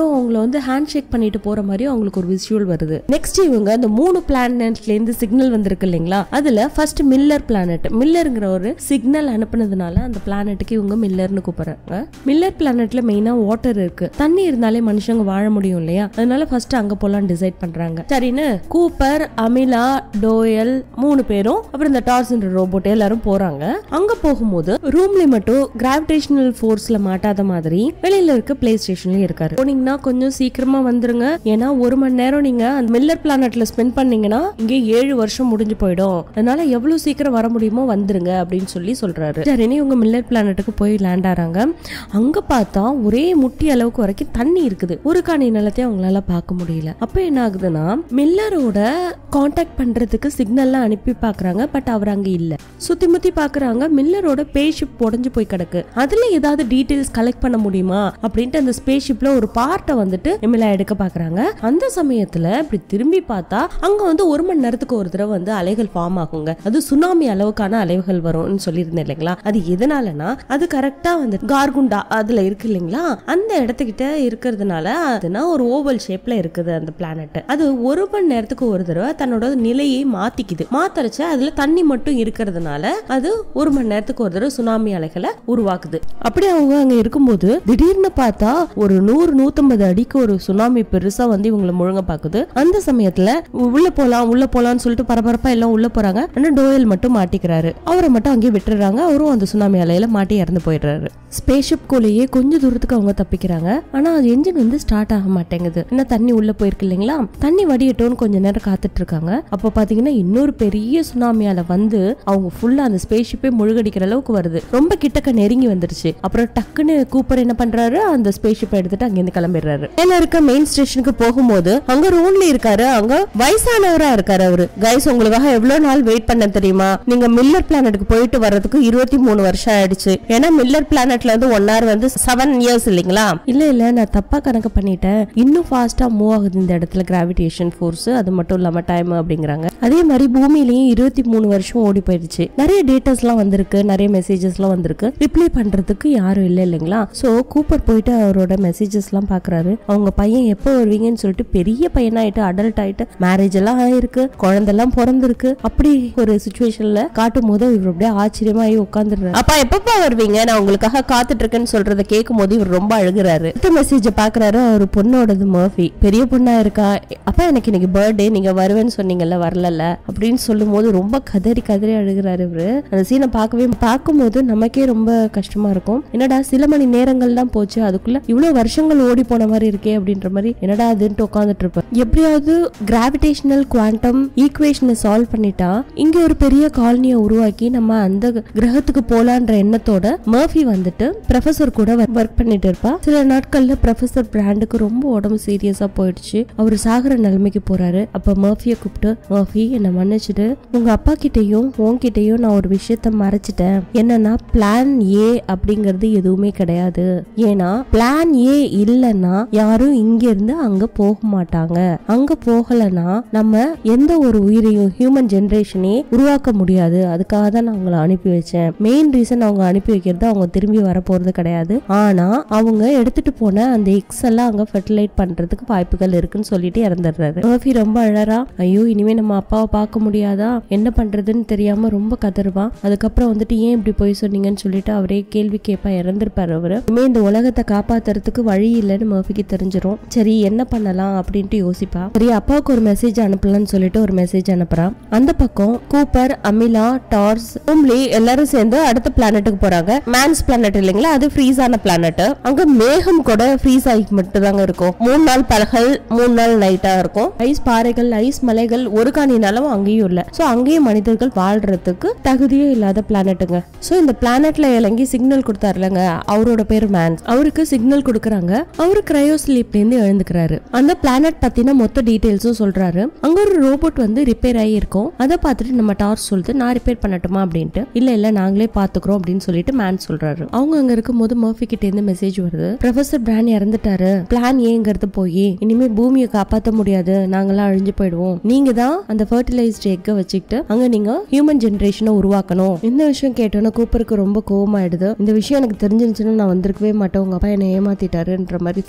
வந்து ஹேண்ட் ஷேக் பண்ணிட்டு போற மாதிரி அவங்களுக்கு ஒரு விஷுவல் வருது நெக்ஸ்ட் இவங்க அந்த மூணு பிளானட்ல இருந்து சிக்னல் வந்திருக்கு இல்லைங்களா அதுல ஃபர்ஸ்ட் மில்லர் பிளானட் மில்லருங்கிற ஒரு சிக்னல் அனுப்புனதுனால அந்த பிளானட்டுக்கு இவங்க மில்லர்னு கூப்பிடுறாங்க மில்லர் பிளானட்ல மெயினா வாட்டர் இருக்கு தண்ணி இருந்தாலே மனுஷங்க வாழ முடியும் இல்லையா அதனால ஃபர்ஸ்ட் அங்க போலாம் டிசைட் பண்றாங்க சரின்னு கூப்பர் அமிலா டோயல் மூணு பேரும் அப்புறம் இந்த டார்ஸ்ன்ற ரோபோட் எல்லாரும் போறாங்க அங்க போகும்போது ரூம்ல மட்டும் கிராவிடேஷனல் ஃபோர்ஸ்ல மாட்டாத மாதிரி வெளியில இருக்க பிளே ஸ்டேஷன்லயும் இருக்காரு போனீங்கன்னா கொஞ்சம் சீக்கிரமா வந்துருங்க ஏன்னா ஒரு மணி நேரம் நீங்க அந்த மில்லர் பிளானட்ல ஸ்பெண்ட் பண்ணீங்கன்னா இங்கே ஏழு வருஷம் முடிஞ்சு போயிடும் அதனால எவ்வளவு சீக்கிரம் வர முடியுமோ வந்துருங்க அப்படின்னு சொல்லி சொல்றாரு சரின்னு இவங்க மில்லர் பிளானட்டுக்கு போய் லேண்ட் ஆறாங்க அங்க பார்த்தா ஒரே முட்டி அளவுக்கு வரைக்கும் தண்ணி இருக்குது ஒரு காணி நிலத்தையும் அவங்களால பார்க்க முடியல அப்ப என்ன ஆகுதுன்னா மில்லரோட காண்டாக்ட் பண்றதுக்கு சிக்னல்லாம் அனுப்பி பாக்குறாங்க பட் அவர் அங்க இல்ல சுத்தி முத்தி பாக்குறாங்க மில்லரோட ஸ்பேஸ்ஷிப் உடஞ்சு போய் கிடக்கு அதுல ஏதாவது டீடைல்ஸ் கலெக்ட் பண்ண முடியுமா அப்படின்ட்டு அந்த ஸ்பேஸ்ஷிப்ல ஒரு பார்ட்டை வந்துட்டு எம்எல்ஏ எடுக்க பாக்குறாங்க அந்த சமயத்துல இப்படி திரும்பி பார்த்தா அங்க வந்து ஒரு மணி நேரத்துக்கு ஒரு தடவை வந்து அலைகள் ஃபார்ம் ஆகுங்க அது சுனாமி அளவுக்கான அலைகள் வரும்னு சொல்லியிருந்தேன் இல்லைங்களா அது எதனாலனா அது கரெக்டா வந்து கார்குண்டா அதுல இருக்கு இல்லைங்களா அந்த இடத்துக்கிட்ட இருக்கிறதுனால அதுனா ஒரு ஓவல் ஷேப்ல இருக்குது அந்த பிளானட் அது ஒரு மணி நேரத்துக்கு ஒரு தடவை தன்னோட நிலையை மாத்திக்குது மாத்தரைச்ச அதுல தண்ணி மட்டும் இருக்கிறதுனால அது ஒரு மணி நேரத்துக்கு ஒரு தடவை சுனாமி அலைகளை உருவாக்குது அப்படி அவங்க அங்க இருக்கும்போது திடீர்னு பார்த்தா ஒரு நூறு நூத்தம்பது அடிக்கு ஒரு சுனாமி பெருசா வந்து இவங்களை முழுங்க பாக்குது அந்த சமயத்துல உள்ள போலாம் உள்ள போலாம்னு சொல்லிட்டு பரபரப்பா எல்லாம் உள்ள போறாங்க ஆனா டோயல் மட்டும் மாட்டிக்கிறாரு அவரை மட்டும் அங்கேயே விட்டுறாங்க அவரும் அந்த சுனாமி அலையில மாட்டி இறந்து போயிடுறாரு ஸ்பேஸ்ஷிப் குள்ளேயே கொஞ்ச தூரத்துக்கு அவங்க தப்பிக்கிறாங்க ஆனா அது என்ஜின் வந்து ஸ்டார்ட் ஆக மாட்டேங்குது என்ன தண்ணி உள்ள போயிருக்கு இல்லைங்களா தண்ணி வடியட்டும்னு கொஞ்ச நேரம் காத்துட்டு இருக்காங்க அப்ப பாத்தீங்கன்னா இன்னொரு பெரிய சுனாமியால வந்து அவங்க ஃபுல்லா அந்த ஸ்பேஸ்ஷிப்பே முழுகடிக்கிற அளவுக்கு வருது ரொம்ப கிட்டக்க நெருங்கி வந்துருச்சு அப்புறம் டக்குன்னு கூப்பர் என்ன பண்றாரு அந்த ஸ்பேஸ்ஷிப்பை எடுத்துட்டு அங்கிருந்து கிளம்பிடுறாரு மேல இருக்க மெயின் ஸ்டேஷனுக்கு போகும்போது அங்க ரோன்ல இருக்காரு அங்க வயசானவரா இருக்காரு அவரு கைஸ் உங்களுக்காக எவ்வளவு நாள் வெயிட் பண்ண தெரியுமா நீங்க மில்லர் பிளானட்டுக்கு போயிட்டு வர்றதுக்கு இருபத்தி மூணு வருஷம் ஆயிடுச்சு ஏன்னா மில்லர் பிளானட்ல வந்து ஒன் ஹவர் வந்து செவன் இயர்ஸ் இல்லைங்களா இல்ல இல்ல நான் தப்பா கணக்கு பண்ணிட்டேன் இன்னும் ஃபாஸ்டா மூவ் ஆகுது இந்த இடத்துல கிராவிடேஷன் ஃபோர்ஸ் அது மட்டும் இல்லாம டைம் அப்படிங்கிறாங்க அதே மாதிரி பூமியிலயும் இருபத்தி மூணு வருஷம் ஓடி போயிடுச்சு நிறைய டேட்டாஸ் எல்லாம் வந்திருக்கு நிறைய மெசேஜஸ் எல்லாம் வந்திருக்கு ரிப்ளை பண்றதுக்கு யாரும் இல்லை இல்லைங்களா சோ கூப்பர் போயிட்டு அவரோட மெசேஜஸ் எல்லாம் பாக்குறாரு அவங்க பையன் எப்போ வருவீங்கன்னு சொல்லிட்டு பெரிய பையனாயிட்டு அடல்ட் ஆயிட்டு மேரேஜ் எல்லாம் ஆயிருக்கு குழந்தெல்லாம் பிறந்திருக்கு அப்படி ஒரு சுச்சுவேஷன்ல காட்டும் போது இவர் அப்படியே ஆச்சரியமாயி உட்காந்துடுறாரு அப்பா எப்பப்பா வருவீங்க நான் உங்களுக்காக காத்துட்டு இருக்கேன்னு சொல்றத கேட்கும் போது இவர் ரொம்ப அழுகுறாரு அடுத்த மெசேஜ் பாக்குறாரு அவர் பொண்ணோடது மர்ஃபி பெரிய பொண்ணா இருக்கா அப்பா எனக்கு இன்னைக்கு பர்த்டே நீங்க வருவேன்னு சொன்னீங்கல்ல வரலல்ல அப்படின்னு சொல்லும் போது ரொம்ப கதறி கதறி அழுகுறாரு இவரு அந்த சீனை பார்க்கவே பார்க்கும்போது நமக்கே ரொம்ப கஷ்டமா இருக்கும் என்னடா சில மணி நேரங்கள் தான் போச்சு அதுக்குள்ள இவ்வளவு வருஷங்கள் ஓடி போன மாதிரி இருக்கே அப்படின்ற மாதிரி என்னடா அதுன்ட்டு உட்காந்துட்டு இருப்பேன் எப்படியாவது கிராவிடேஷனல் குவாண்டம் ஈக்குவேஷனை சால்வ் பண்ணிட்டா இங்க ஒரு பெரிய காலனியை உருவாக்கி நம்ம அந்த கிரகத்துக்கு போலான்ற எண்ணத்தோட மர்ஃபி வந்துட்டு ப்ரொஃபசர் கூட ஒர்க் பண்ணிட்டு இருப்பா சில நாட்கள்ல ப்ரொஃபசர் பிராண்டுக்கு ரொம்ப உடம்பு சீரியஸா போயிடுச்சு அவர் சாகுற நிலைமைக்கு போறாரு அப்ப மர்ஃபியை கூப்பிட்டு மர்ஃபி என்னை மன்னிச்சிடு உங்க அப்பா கிட்டயும் உன்கிட்டயும் நான் ஒரு விஷயத்த மறைச்சிட்டேன் என்னன்னா பிளான் ஏ அப்படிங்கிறது எதுவுமே கிடையாது ஏன்னா பிளான் ஏ இல்லைன்னா யாரும் இங்க இருந்து அங்க போக மாட்டாங்க அங்க போகலன்னா நம்ம எந்த ஒரு உயிரையும் ஹியூமன் ஜெனரேஷனே உருவாக்க முடியாது அதுக்காக தான் நான் அவங்கள அனுப்பி வச்சேன் மெயின் ரீசன் அவங்க அனுப்பி வைக்கிறது அவங்க திரும்பி வர போறது கிடையாது ஆனா அவங்க எடுத்துட்டு போன அந்த எக்ஸ் எல்லாம் அங்க ஃபெர்டிலைட் பண்றதுக்கு வாய்ப்புகள் இருக்குன்னு சொல்லிட்டு இறந்துடுறாரு மர்ஃபி ரொம்ப அழறா ஐயோ இனிமே நம்ம அப்பாவை பார்க்க முடியாதா என்ன பண்றதுன்னு தெரியாம ரொம்ப கதறுவான் அதுக்கப்புறம் வந்துட்டு ஏன் இப்படி போய் சொன்னீங்கன்னு சொல்லிட்டு அவரே கேள்வி கேட்பா இறந்திருப்பாரு அவரு இனிமே இந்த உலகத்தை காப்பாத்துறதுக்கு வழி இல்லைன்னு மர்ஃபிக்கு தெரிஞ்சிரும் சரி என்ன பண்ணலாம் அப்படின்ட்டு யோசிப்பா சரி அப்பாவுக்கு ஒரு மெசேஜ் அனுப்பலாம்னு சொல்லிட்டு ஒரு மெசேஜ் அனுப்புறான் அந்த பக்கம் கூப்பர் அமிலா டார்ஸ் ஹோம்லி எல்லாரும் சேர்ந்து அடுத்த பிளானட்டுக்கு போறாங்க மேன்ஸ் பிளானட் இல்லைங்களா அது ஃப்ரீஸ் ஆன பிளானட் அங்க மேகம் கூட ஃப்ரீஸ் ஆகி மட்டும் தாங்க இருக்கும் மூணு நாள் பகல் மூணு நாள் நைட்டா இருக்கும் ஐஸ் பாறைகள் ஐஸ் மலைகள் ஒரு காணி நிலவும் அங்கேயும் இல்ல சோ அங்கேயும் மனிதர்கள் வாழ்றதுக்கு தகுதியே இல்லாத பிளானட்டுங்க சோ இந்த பிளானட்ல இறங்கி சிக்னல் கொடுத்தாருலங்க அவரோட பேரு மேன்ஸ் அவருக்கு சிக்னல் கொடுக்கறாங்க அவரு கிரையோ ஸ்லீப்ல இருந்து எழுந்துக்கிறாரு அந்த பிளானட் பத்தின மொத்த டீடைல்ஸும் சொல்றாரு அங்க ஒரு ரோபோட் வந்து ரிப்பேர் ஆகி இருக்கும் அதை பார்த்துட்டு நம்ம டார்ச் சொல்லுது நான் ரிப்பேர் பண்ணட்டுமா அப்படின்ட்டு இல்ல இல்ல நாங்களே பாத்துக்கிறோம் அப்படின்னு சொல்லிட்டு மேன் சொல்றாரு அவங்க அங்க இருக்கும்போது மர்ஃபி கிட்ட இருந்து மெசேஜ் வருது ப்ரொஃபசர் பிரான் இறந்துட்டாரு பிளான் ஏங்கிறது போய் இனிமே பூமியை காப்பாத்த முடியாது நாங்கெல்லாம் அழிஞ்சு போயிடுவோம் நீங்க தான் அந்த ஃபர்டிலைஸ்ட் எக்கை வச்சுக்கிட்டு அங்க நீங்க ஹியூமன் ஜெனரேஷனை உருவாக்கணும் இந்த விஷயம் கேட்டோன்னா கூப்பருக்கு ரொம்ப கோவமாயிடுது இந்த விஷயம் எனக்கு தெரிஞ்சிருந்துச்சுன்னா நான் வந்திருக்கவே மாட்டேன் உங்க அப்பா என்னை ஏமாத்திட்டாருன்ற மாதிரி ஃபீல் பண்றாரு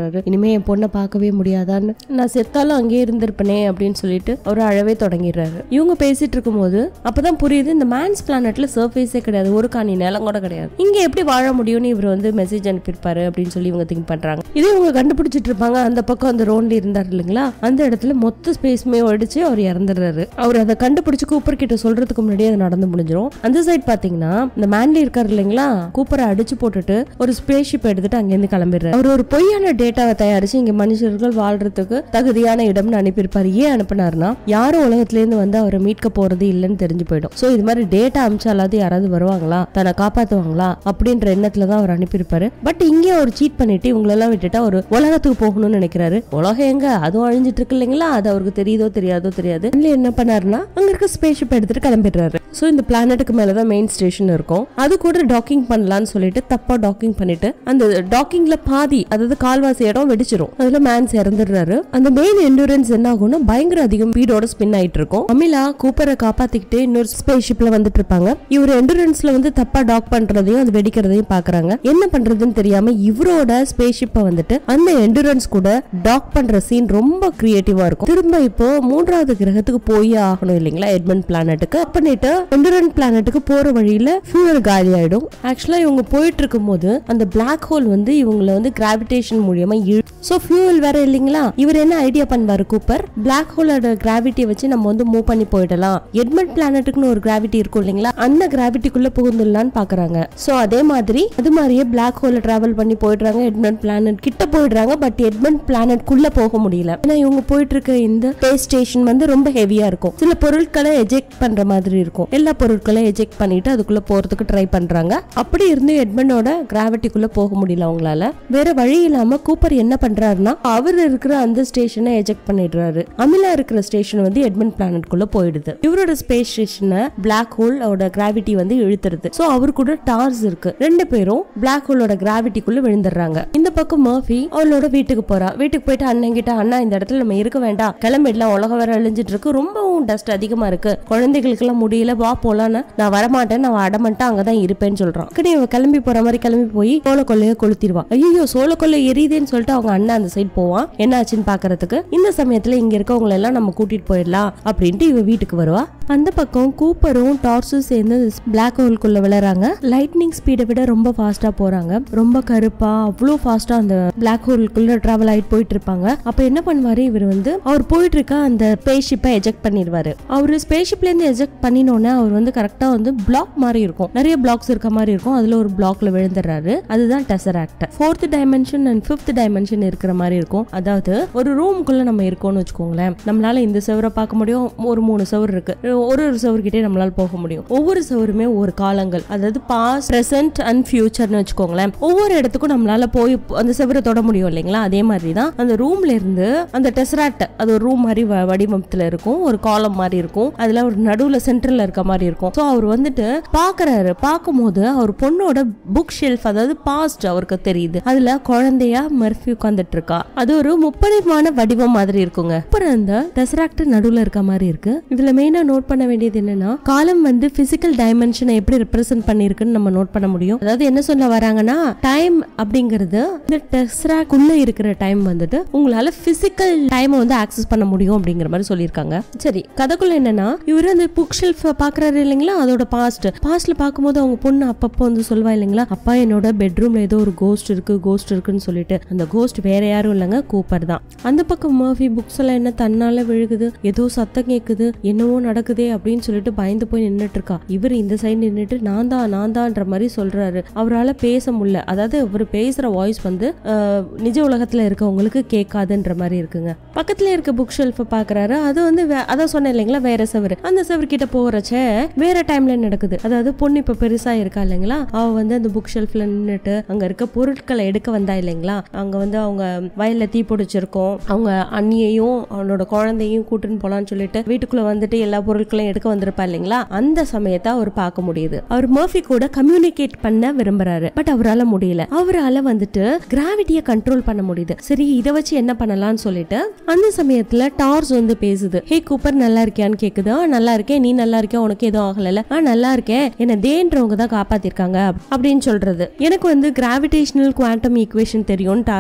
சொல்றாரு இனிமே என் பொண்ணை பார்க்கவே முடியாதான்னு நான் செத்தாலும் அங்கேயே இருந்திருப்பனே அப்படின்னு சொல்லிட்டு அவர் அழவே தொடங்கிடுறாரு இவங்க பேசிட்டு இருக்கும்போது அப்பதான் புரியுது இந்த மேன்ஸ் பிளானட்ல சர்ஃபேஸே கிடையாது ஒரு காணி நிலம் கூட கிடையாது இங்க எப்படி வாழ முடியும்னு இவர் வந்து மெசேஜ் அனுப்பியிருப்பாரு அப்படின்னு சொல்லி இவங்க திங்க் பண்றாங்க இதே இவங்க கண்டுபிடிச்சிட்டு இருப்பாங்க அந்த பக்கம் அந்த ரோன்ல இருந்தார் இல்லைங்களா அந்த இடத்துல மொத்த ஸ்பேஸ்மே ஒடிச்சு அவர் இறந்துடுறாரு அவர் அதை கண்டுபிடிச்சு கூப்பர் கிட்ட சொல்றதுக்கு முன்னாடியே அது நடந்து முடிஞ்சிரும் அந்த சைடு பாத்தீங்கன்னா இந்த மேன்லி இருக்காரு இல்லைங்களா கூப்பரை அடிச்சு போட்டுட்டு ஒரு ஸ்பேஸ் ஷிப் எடுத்துட்டு அங்கிருந்து கிளம்பிடுறாரு அவர் ஒரு பொய்யான டேட்டாவை தயாரிச்சு இங்க மனுஷர்கள் வாழ்றதுக்கு தகுதியான இடம்னு அனுப்பியிருப்பாரு ஏன் அனுப்பினாருன்னா யாரும் உலகத்துல இருந்து வந்து அவரை மீட்க போறது இல்லைன்னு தெரிஞ்சு போயிடும் சோ இது மாதிரி டேட்டா அமிச்சாலாவது யாராவது வருவாங்களா தன்னை காப்பாத்துவாங்களா அப்படின்ற எண்ணத்துல தான் அவர் அனுப்பியிருப்பாரு பட் இங்கே அவர் சீட் பண்ணிட்டு இவங்களெல்லாம் விட்டுட்டா ஒரு உலகத்துக்கு போகணும்னு நினைக்கிறாரு உலகம் எங்க அதுவும் அழிஞ்சிட்டு இருக்கு இல்லைங்களா அது அவருக்கு தெரியுதோ தெரியாதோ தெரியாது இல்ல என்ன பண்ணாருன்னா அங்க இருக்க ஸ்பேஸ் ஷிப் எடுத்துட்டு கிளம்பிடுறாரு சோ இந்த பிளானட்டுக்கு மேலதான் மெயின் ஸ்டேஷன் இருக்கும் அது கூட டாக்கிங் பண்ணலாம்னு சொல்லிட்டு தப்பா டாக்கிங் பண்ணிட்டு அந்த டாக்கிங்ல பாதி அதாவது கால்வாசி இடம் வெடிச்சிரும் அதுல மேன்ஸ் இறந்துடுறாரு அந்த மெயின் எண்டூரன்ஸ் என்ன ஆகும்னா பயங்கர அதிகம் ஸ்பீடோட ஸ்பின் ஆயிட்டு இருக்கும் அமிலா கூப்பரை காப்பாத்திக்கிட்டு இன்னொரு ஸ்பேஸ் ஷிப்ல வந்துட்டு இருப்பாங்க இவர் எண்டூரன்ஸ்ல வந்து தப்பா டாக் பண்றதையும் அது வெடிக்கிறதையும் பாக்குறாங்க என்ன பண்றதுன்னு தெரியாம இவரோட ஸ்பேஸ் ஷிப்பை வந்துட்டு அந்த எண்டூரன்ஸ் கூட டாக் பண்ற சீன் ரொம்ப கிரியேட்டிவா இருக்கும் திரும்ப இப்போ மூன்றாவது கிரகத்துக்கு போய் ஆகணும் இல்லைங்களா எட்மண்ட் பிளானட்டுக்கு பண்ணிட்டு எண்டூரன் பிளானட்டுக்கு போற வழியில ஃபியூவல் காலி ஆயிடும் ஆக்சுவலா இவங்க போயிட்டு இருக்கும்போது அந்த பிளாக் ஹோல் வந்து இவங்கள வந்து கிராவிடேஷன் மூலியமா இழு சோ ஃபியூவல் வேற இல்லைங்களா இவர் என்ன ஐடியா பண்ணுவாரு கூப்பர் பிளாக் ஹோலோட கிராவிட்டியை வச்சு நம்ம வந்து மூவ் பண்ணி போயிடலாம் எட்மண்ட் பிளானட்டுக்குன்னு ஒரு கிராவிட்டி இருக்கும் இல்லைங்களா அந்த கிராவிட்டிக்குள்ள புகுந்துடலாம்னு பாக்குறாங்க சோ அதே மாதிரி அது மாதிரியே பிளாக் ஹோல டிராவல் பண்ணி போயிடுறாங்க எட்மண்ட் பிளானட் கிட்ட போயிடுறாங்க பட் எட்மண்ட் பிளானட் குள்ள போக முடியல ஏன்னா இவங்க போயிட்டு இருக்க இந்த ஸ்பேஸ் ஸ்டேஷன் வந்து ரொம்ப ஹெவியா இருக்கும் சில பொருட்களை எஜெக்ட் பண்ற மாதிரி இருக்கும் எல்லா பொருட்களையும் எஜெக்ட் பண்ணிட்டு அதுக்குள்ள போறதுக்கு ட்ரை பண்றாங்க அப்படி இருந்து எட்மண்டோட கிராவிட்டிக்குள்ள போக முடியல அவங்களால வேற வழி இல்லாம கூப்பர் என்ன பண்றாருன்னா அவர் இருக்கிற அந்த ஸ்டேஷனை எஜெக்ட் பண்ணிடுறாரு அமிலா இருக்கிற ஸ்டேஷன் வந்து எட்மண்ட் பிளானட் குள்ள போயிடுது இவரோட ஸ்பேஸ் ஸ்டேஷனை பிளாக் ஹோல் அவரோட கிராவிட்டி வந்து இழுத்துருது சோ அவர் கூட டார்ஸ் இருக்கு ரெண்டு பேரும் பிளாக் ஹோலோட கிராவிட்டிக்குள்ள விழுந்துடுறாங்க இந்த பக்கம் மர்ஃபி அவளோட வீட்டுக்கு போறா வீட்டுக்கு போயிட்டு அண்ணன் கிட்ட அண்ணா இந்த இடத்துல நம்ம இருக்க வேண்டாம் கிளம்பிடலாம் உலகம் வேற அழிஞ்சிட்டு இருக்கு ரொம்பவும் டஸ்ட் அதிகமா இருக்கு குழந்தைகளுக்கு எல்லாம் முடியல வா போலான்னு நான் வரமாட்டேன் நான் அடமன்ட்டு அங்கதான் இருப்பேன்னு சொல்றான் கிட்ட இவன் கிளம்பி போற மாதிரி கிளம்பி போய் சோள கொள்ளைய கொளுத்திடுவா ஐயோ சோள கொள்ளை எரியுதுன்னு சொல்லிட்டு அவங்க அண்ணன் அந்த சைடு போவான் என்ன ஆச்சுன்னு பாக்குறதுக்கு இந்த சமயத்துல இங்க இருக்கவங்க எல்லாம் நம்ம கூட்டிட்டு போயிடலாம் அப்படின்ட்டு இவ வீட்டுக்கு வருவா அந்த பக்கம் கூப்பரும் டார்ஸும் சேர்ந்து பிளாக் ஹோல்குள்ள விளையாடுறாங்க லைட்னிங் ஸ்பீடை விட ரொம்ப ஃபாஸ்டா போறாங்க ரொம்ப கருப்பா அவ்வளோ ஃபாஸ்டா அந்த பிளாக் ஹோல்குள்ள டிராவல் ஆயிட்டு போயிட்டு இருப்பாங்க அப்ப என்ன பண்ணுவாரு இவர் வந்து அவர் போயிட்டு இருக்க அந்த ஸ்பேஸ் ஷிப்பை எஜெக்ட் பண்ணிடுவாரு அவர் ஸ்பேஸ் ஷிப்ல இருந்து எஜெக்ட் பண்ணினோடனே அவர் வந்து கரெக்டா வந்து பிளாக் மாதிரி இருக்கும் நிறைய பிளாக்ஸ் இருக்க மாதிரி இருக்கும் அதுல ஒரு பிளாக்ல விழுந்துடுறாரு அதுதான் tesseract fourth dimension and fifth dimension இருக்கிற மாதிரி இருக்கும் அதாவது ஒரு ரூமுக்குள்ள நம்ம இருக்கோம்னு வச்சுக்கோங்களேன் நம்மளால இந்த செவரை பார்க்க முடியும் ஒரு மூணு செவர் இருக்கு ஒரு ஒரு செவர்கிட்டே நம்மளால போக முடியும் ஒவ்வொரு செவருமே ஒரு காலங்கள் அதாவது பாஸ்ட் பிரசன்ட் அண்ட் ஃபியூச்சர்னு வச்சுக்கோங்களேன் ஒவ்வொரு இடத்துக்கும் நம்மளால போய் அந்த செவரை தொட முடியும் இல்லைங்களா அதே மாதிரி தான் அந்த ரூம்ல இருந்து அந்த டெசராட் அது ஒரு ரூம் மாதிரி வ- வடிவத்துல இருக்கும் ஒரு காலம் மாதிரி இருக்கும் அதுல ஒரு நடுவுல சென்டர்ல இருக்க மாதிரி இருக்கும் ஸோ அவர் வந்துட்டு பாக்குறாரு பார்க்கும்போது அவர் பொண்ணோட புக் ஷெல்ஃப் அதாவது பாஸ்ட் அவருக்கு தெரியுது அதுல குழந்தையா மர்ஃபி உட்காந்துட்டு இருக்கா அது ஒரு முப்பரிமாண வடிவம் மாதிரி இருக்குங்க அப்புறம் அந்த டெசராக்ட் நடுவுல இருக்க மாதிரி இருக்கு இதுல மெயினா நோட் பண்ண வேண்டியது என்னன்னா காலம் வந்து பிசிக்கல் டைமென்ஷனை எப்படி ரெப்ரசென்ட் பண்ணிருக்குன்னு நம்ம நோட் பண்ண முடியும் அதாவது என்ன சொல்ல வராங்கன்னா டைம் அப்படிங்கிறது இந்த டெஸ்ராக் உள்ள இருக்கிற டைம் வந்துட்டு உங்களால பிசிக்கல் டைமை வந்து ஆக்சஸ் பண்ண முடியும் அப்படிங்கிற மாதிரி சொல்லியிருக்காங்க சரி கதைக்குள்ள என்னன்னா இவரு அந்த புக் ஷெல்ஃப் பாக்குறாரு இல்லைங்களா அதோட பாஸ்ட் பாஸ்ட்ல பார்க்கும்போது அவங்க பொண்ணு அப்பப்போ வந்து சொல்வா இல்லைங்களா அப்பா என்னோட பெட்ரூம்ல ஏதோ ஒரு கோஸ்ட் இருக்கு கோஸ்ட் இருக்குன்னு சொல்லிட்டு அந்த கோஸ்ட் வேற யாரும் இல்லைங்க கூப்பர் தான் அந்த பக்கம் மர்ஃபி புக்ஸ் எல்லாம் என்ன தன்னால விழுகுது ஏதோ சத்தம் கேக்குது என்னவோ நடக்குதே அப்படின்னு சொல்லிட்டு பயந்து போய் நின்னுட்டு இருக்கா இவர் இந்த சைடு நின்னுட்டு நான் தான் நான் தான்ற மாதிரி சொல்றாரு அவரால் பேச முடியல அதாவது இவர் பேசுற வாய்ஸ் வந்து அஹ், நிஜ உலகத்துல இருக்கவங்களுக்கு கேட்காதுன்ற மாதிரி இருக்குங்க பக்கத்துல இருக்க புக் ஷெல்ஃபை பாக்குறாரு அது வந்து வே- அதான் சொன்னேன் இல்லைங்களா வேற செவரு அந்த செவர் கிட்ட போறச்ச வேற டைம்ல நடக்குது அதாவது பொண்ணு இப்ப பெருசா இருக்கா இல்லைங்களா அவ வந்து அந்த புக் ஷெல்ஃப்ல நின்னுட்டு அங்க இருக்க பொருட்களை எடுக்க வந்தா இல்லைங்களா அங்க வந்து அவங்க வயல்ல தீ பிடிச்சிருக்கோம் அவங்க அண்ணியையும் அவனோட குழந்தையும் கூட்டின்னு போலான்னு சொல்லிட்டு வீட்டுக்குள்ள வந்துட்டு எல்லா பொருட்களையும் எடுக்க வந்திருப்பா இல்லைங்களா அந்த சமயத்தை அவர் பார்க்க முடியுது அவர் மர்ஃபி கூட கம்யூனிகேட் பண்ண விரும்புறாரு பட் அவரால முடியல அவரால வந்துட்டு கிராவிட்டியை கண்ட்ரோல் பண்ண முடியுது சரி இதை வச்சு என்ன பண்ணலாம்னு சொல்லிட்டு அந்த சமயத்துல டார்ஸ் வந்து பேசுது ஹே கூப்பர் நல்லா இருக்கியான்னு கேக்குது "ஆ, நல்லா இருக்கேன் நீ நல்லா இருக்கியா உனக்கு எதுவும் ஆகல ஆ நல்லா இருக்கேன் என்ன தேன்றவங்க தான் காப்பாத்திருக்காங்க அப்- அப்படின்னு சொல்றது எனக்கு வந்து கிராவிடேஷனல் குவாண்டம் ஈக்குவேஷன் தெரியும்னு டார் சொல்லுது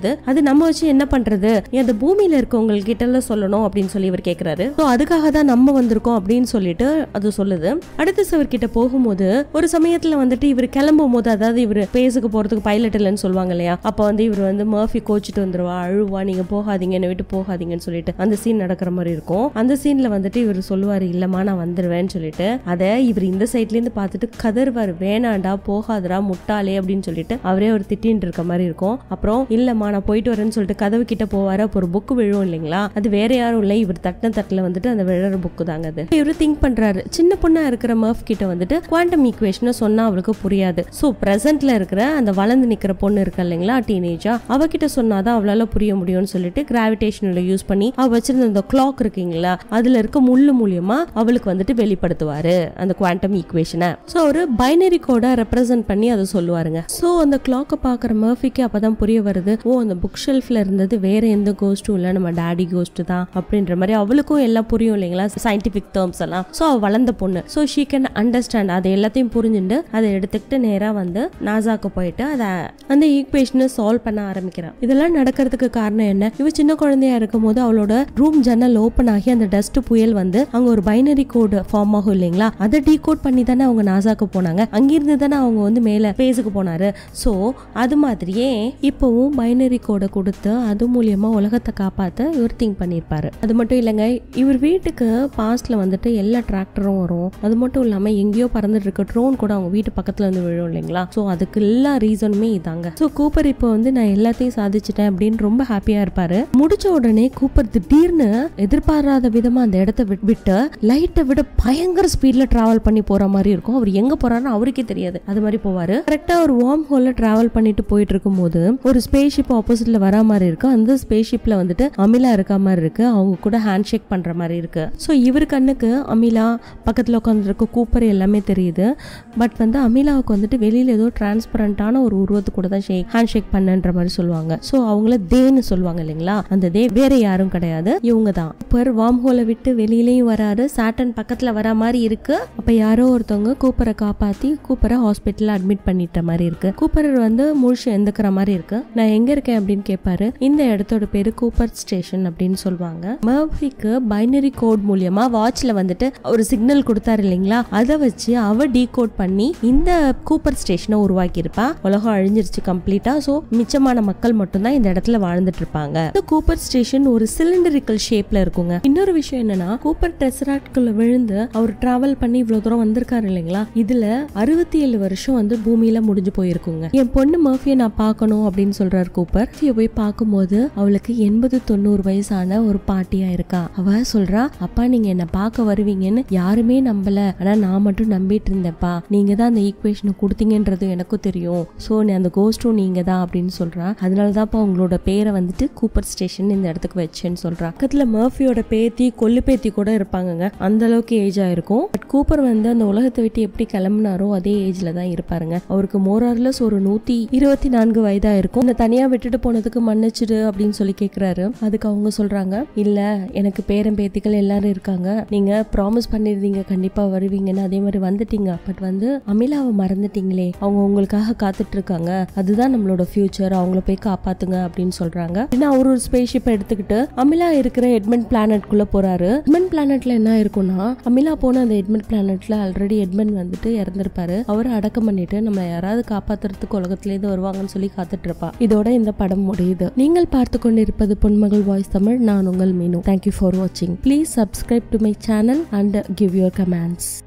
வருது அது நம்ம வச்சு என்ன பண்றது ஏன் அந்த பூமியில இருக்கவங்க கிட்ட எல்லாம் சொல்லணும் அப்படின்னு சொல்லி இவர் கேக்குறாரு ஸோ அதுக்காக தான் நம்ம வந்திருக்கோம் அப்படின்னு சொல்லிட்டு அது சொல்லுது அடுத்த சவர் கிட்ட போகும்போது ஒரு சமயத்துல வந்துட்டு இவர் கிளம்பும் போது அதாவது இவர் பேஸுக்கு போறதுக்கு பைலட் இல்லைன்னு சொல்லுவாங்க இல்லையா அப்ப வந்து இவர் வந்து மர்ஃபி கோச்சிட்டு வந்துருவா அழுவா நீங்க போகாதீங்க என்னை விட்டு போகாதீங்கன்னு சொல்லிட்டு அந்த சீன் நடக்கிற மாதிரி இருக்கும் அந்த சீன்ல வந்துட்டு இவர் சொல்லுவாரு இல்லம்மா நான் வந்துருவேன்னு சொல்லிட்டு அதை இவர் இந்த சைட்ல இருந்து பார்த்துட்டு கதறுவாரு வேணாண்டா போகாதடா முட்டாளே அப்படின்னு சொல்லிட்டு அவரே ஒரு திட்டின்னு இருக்க மாதிரி இருக்கும் அப்புறம் இல்லம்மா நான் போயிட்டு வரேன்னு சொல்லிட்டு கதவு கிட்ட போவாரு அப்போ ஒரு புக்கு விழும் இல்லைங்களா அது வேற யாரும் இல்லை இவர் தட்டின தட்டுல வந்துட்டு அந்த விழற புக்கு தாங்க அது இவரு திங்க் பண்றாரு சின்ன பொண்ணா இருக்கிற மர்ஃப் கிட்ட வந்துட்டு குவாண்டம் ஈக்குவேஷனை சொன்னா அவளுக்கு புரியாது ஸோ பிரசன்ட்ல இருக்கிற அந்த வளர்ந்து நிக்கிற பொண்ணு இருக்கா இல்லைங்களா டீனேஜா அவகிட்ட சொன்னாதான் அவளால புரிய முடியும்னு சொல்லிட்டு கிராவிடேஷனல யூஸ் பண்ணி அவ வச்சிருந்த அந்த கிளாக் இருக்கீங்களா அதுல இருக்க முள்ளு மூலியமா அவளுக்கு வந்துட்டு வெளிப்படுத்துவாரு அந்த குவாண்டம் ஈக்குவேஷனை ஸோ ஒரு பைனரி கோடா ரெப்ரசென்ட் பண்ணி அதை சொல்லுவாருங்க ஸோ அந்த கிளாக்கை பார்க்குற மர்ஃபிக்கு அப்பதான் புரிய வருது ஓ அந்த புக் ஷெல்ஃப்ல இருந்தது வேற எந்த கோஸ்ட்டும் இல்லை நம்ம டாடி கோஸ்ட் தான் அப்படின்ற மாதிரி அவளுக்கும் எல்லாம் புரியும் இல்லைங்களா சயின்டிபிக் டேர்ம்ஸ் எல்லாம் ஸோ அவ வளர்ந்த பொண்ணு ஸோ ஷீ கேன் அண்டர்ஸ்டாண்ட் அதை எல்லாத்தையும் புரிஞ்சுட்டு அதை எடுத்துக்கிட்டு நேரா வந்து நாசாக்கு போயிட்டு அதை அந்த ஈக்குவேஷனை சால்வ் பண்ண ஆரம்பிக்கிறான் இதெல்லாம் நடக்கிறதுக்கு காரணம் என்ன இவ சின்ன குழந்தையா இருக்கும் போது அவளோட ரூம் ஜன்னல் ஓப்பன் ஆகி அந்த டஸ்ட் புயல் வந்து அங்க ஒரு பைனரி கோடு ஃபார்ம் ஆகும் இல்லைங்களா அதை டீகோட் பண்ணி தானே அவங்க நாசாக்கு போனாங்க அங்கிருந்து தானே அவங்க வந்து மேல பேஸுக்கு போனாரு ஸோ அது மாதிரியே இப்போவும் பைனரி கோடை கொடுத்து அது மூலியமா உலகத்தை காப்பாத்த இவர் திங்க் பண்ணியிருப்பாரு அது மட்டும் இல்லைங்க இவர் வீட்டுக்கு பாஸ்ட்ல வந்துட்டு எல்லா டிராக்டரும் வரும் அது மட்டும் இல்லாம எங்கேயோ பறந்துட்டு இருக்க ட்ரோன் கூட அவங்க வீட்டு பக்கத்துல வந்து விழும் இல்லைங்களா ஸோ அதுக்கு எல்லா ரீசனுமே இதாங்க ஸோ கூப்பர் இப்போ வந்து நான் எல்லாத்தையும் சாதிச்சிட்டேன் அப்படின்னு ரொம்ப ஹாப்பியா இருப்பாரு முடிச்ச உடனே கூப்பர் திடீர்னு எதிர்பாராத விதமா அந்த இடத்த விட்- விட்டு லைட்டை விட பயங்கர ஸ்பீட்ல டிராவல் பண்ணி போற மாதிரி இருக்கும் அவர் எங்க போறாருன்னு அவருக்கே தெரியாது அது மாதிரி போவாரு கரெக்டா ஒரு வார்ம் ஹோல்ல டிராவல் பண்ணிட்டு போயிட்டு இருக்கும்போது ஒரு ஸ்பேஸ் ஷிப் ஆப்போசிட்ல வரா மாதிரி இருக்கு அந்த ஸ்பேஸ் ஷிப்ல வந்துட்டு அமிலா இருக்க மாதிரி இருக்கு அவங்க கூட ஹேண்ட் ஷேக் பண்ற மாதிரி இருக்கு ஸோ இவர் கண்ணுக்கு அமிலா பக்கத்துல உட்காந்துருக்க கூப்பர் எல்லாமே தெரியுது பட் வந்து அமிலாவுக்கு வந்துட்டு வெளியில ஏதோ டிரான்ஸ்பரண்டான ஒரு உருவத்து கூட தான் ஷேக் ஹேண்ட் ஷேக் பண்ணன்ற மாதிரி சொல்லுவாங்க ஸோ அவங்கள தேன்னு சொல்லுவாங்க இல்லைங்களா அந்த தே வேற யாரும் கிடையாது இவங்க தான் கூப்பர் வார்ம் ஹோலை விட்டு வெளியிலயும் வராரு சாட்டன் பக்கத்துல வர மாதிரி இருக்கு அப்ப யாரோ ஒருத்தவங்க கூப்பரை காப்பாத்தி கூப்பரை ஹாஸ்பிட்டல்ல அட்மிட் பண்ணிட்ட மாதிரி இருக்கு கூப்பர் வந்து முழுசு எந்துக்கிற மாதிரி இருக்கு நான் எங்க இருக்கேன் அப்படின்னு கேட்பாரு இந்த இடத்தோட பேரு கூப்பர் ஸ்டேஷன் அப்படின்னு சொல்லுவாங்க மர்ஃபிக்கு பைனரி கோட் மூலியமா வாட்ச்ல வந்துட்டு ஒரு சிக்னல் கொடுத்தாரு இல்லைங்களா அதை வச்சு அவ டீகோட் பண்ணி இந்த கூப்பர் ஸ்டேஷனை உருவாக்கி இருப்பா உலகம் அழிஞ்சிருச்சு கம்ப்ளீட்டா சோ மிச்சமான மக்கள் மட்டும்தான் இந்த இடத்துல வாழ்ந்துட்டு இருப்பாங்க இந்த கூப்பர் ஸ்டேஷன் ஒரு சிலிண்டரிக்கல் ஷேப்ல இருக்குங்க இன்னொரு விஷயம் என்னன்னா கூப்பர் டெசராட்குள்ள விழுந்து அவர் டிராவல் பண்ணி இவ்வளவு தூரம் வந்திருக்காரு இல்லைங்களா இதுல அறுபத்தி ஏழு வருஷம் வந்து பூமியில முடிஞ்சு போயிருக்குங்க என் பொண்ணு மர்ஃபியை நான் பார்க்கணும் அப்படின்னு சொல்றாரு கூப்பர் மர்ஃபியை போய் பார்க்கும்போது அவளுக்கு எண்பது தொண்ணூறு வயசான ஒரு பாட்டியா இருக்கா அவ சொல்றா அப்பா நீங்க என்ன பார்க்க வருவீங்கன்னு யாருமே நம்பல ஆனா நான் மட்டும் நம்பிட்டு இருந்தேன்ப்பா நீங்க தான் அந்த ஈக்குவேஷனை கொடுத்தீங்கன்றது எனக்கும் தெரியும் சோ அந்த கோஸ்டும் நீங்க தான் அப்படின்னு சொல்றா அதனாலதான்ப்பா உங்களோட பேரை வந்துட்டு கூப்பர் ஸ்டேஷன் இந்த இடத்துக்கு வச்சேன்னு சொல்றா பக்கத்துல மர்ஃபியோட பேத்தி கொல்லு பேத்தி கூட இருப்பாங்கங்க அந்த அளவுக்கு ஏஜ் ஆயிருக்கும் பட் கூப்பர் வந்து அந்த உலகத்தை விட்டு எப்படி கிளம்புனாரோ அதே ஏஜ்ல தான் இருப்பாருங்க அவருக்கு மோரார்லஸ் ஒரு நூத்தி இருபத்தி நான்கு வயதா இருக்கும் இந்த தனியா விட்டுட்டு போனதுக்கு மன்னிச்சிடு அப்படின்னு சொல்லி கேக்குறாரு அதுக்கு அவங்க சொல்றாங்க இல்ல எனக்கு பேரன் பேத்திகள் எல்லாரும் இருக்காங்க நீங்க ப்ராமிஸ் பண்ணிருந்தீங்க கண்டிப்பா வருவீங்கன்னு அதே மாதிரி வந்துட்டீங்க பட் வந்து அமிலாவை மறந்துட்டீங்களே அவங்க உங்களுக்காக காத்துட்டு இருக்காங்க அதுதான் நம்மளோட ஃபியூச்சர் அவங்கள போய் காப்பாத்துங்க அப்படின்னு சொல்றாங்க ஏன்னா அவர் ஒரு ஸ்பேஸ் ஷிப் எடுத்துக்கிட்டு அமிலா இருக்கிற எட்மண்ட் பிளானட்குள்ள போறாரு எட்மண்ட் பிளானட்ல என்ன இருக்கும்னா அமிலா போன அந்த எட்மண்ட் பிளானட்ல ஆல்ரெடி எட்மண்ட் வந்துட்டு இறந்திருப்பாரு அவரை அடக்கம் பண்ணிட்டு நம்ம யாராவது காப்பாத்துறதுக்கு உலகத்திலேருந்து வருவாங்கன்னு சொல்லி காத்துட்டு இருப்பா இதோட இந்த படம் முடியுது நீங்கள் பார்த்து கொண்டிருப்பது பொன்மகள் வாய்ஸ் தமிழ் நான் உங்கள் மீனு தேங்க்யூ ஃபார் வாட்சிங் please subscribe to my channel and give your comments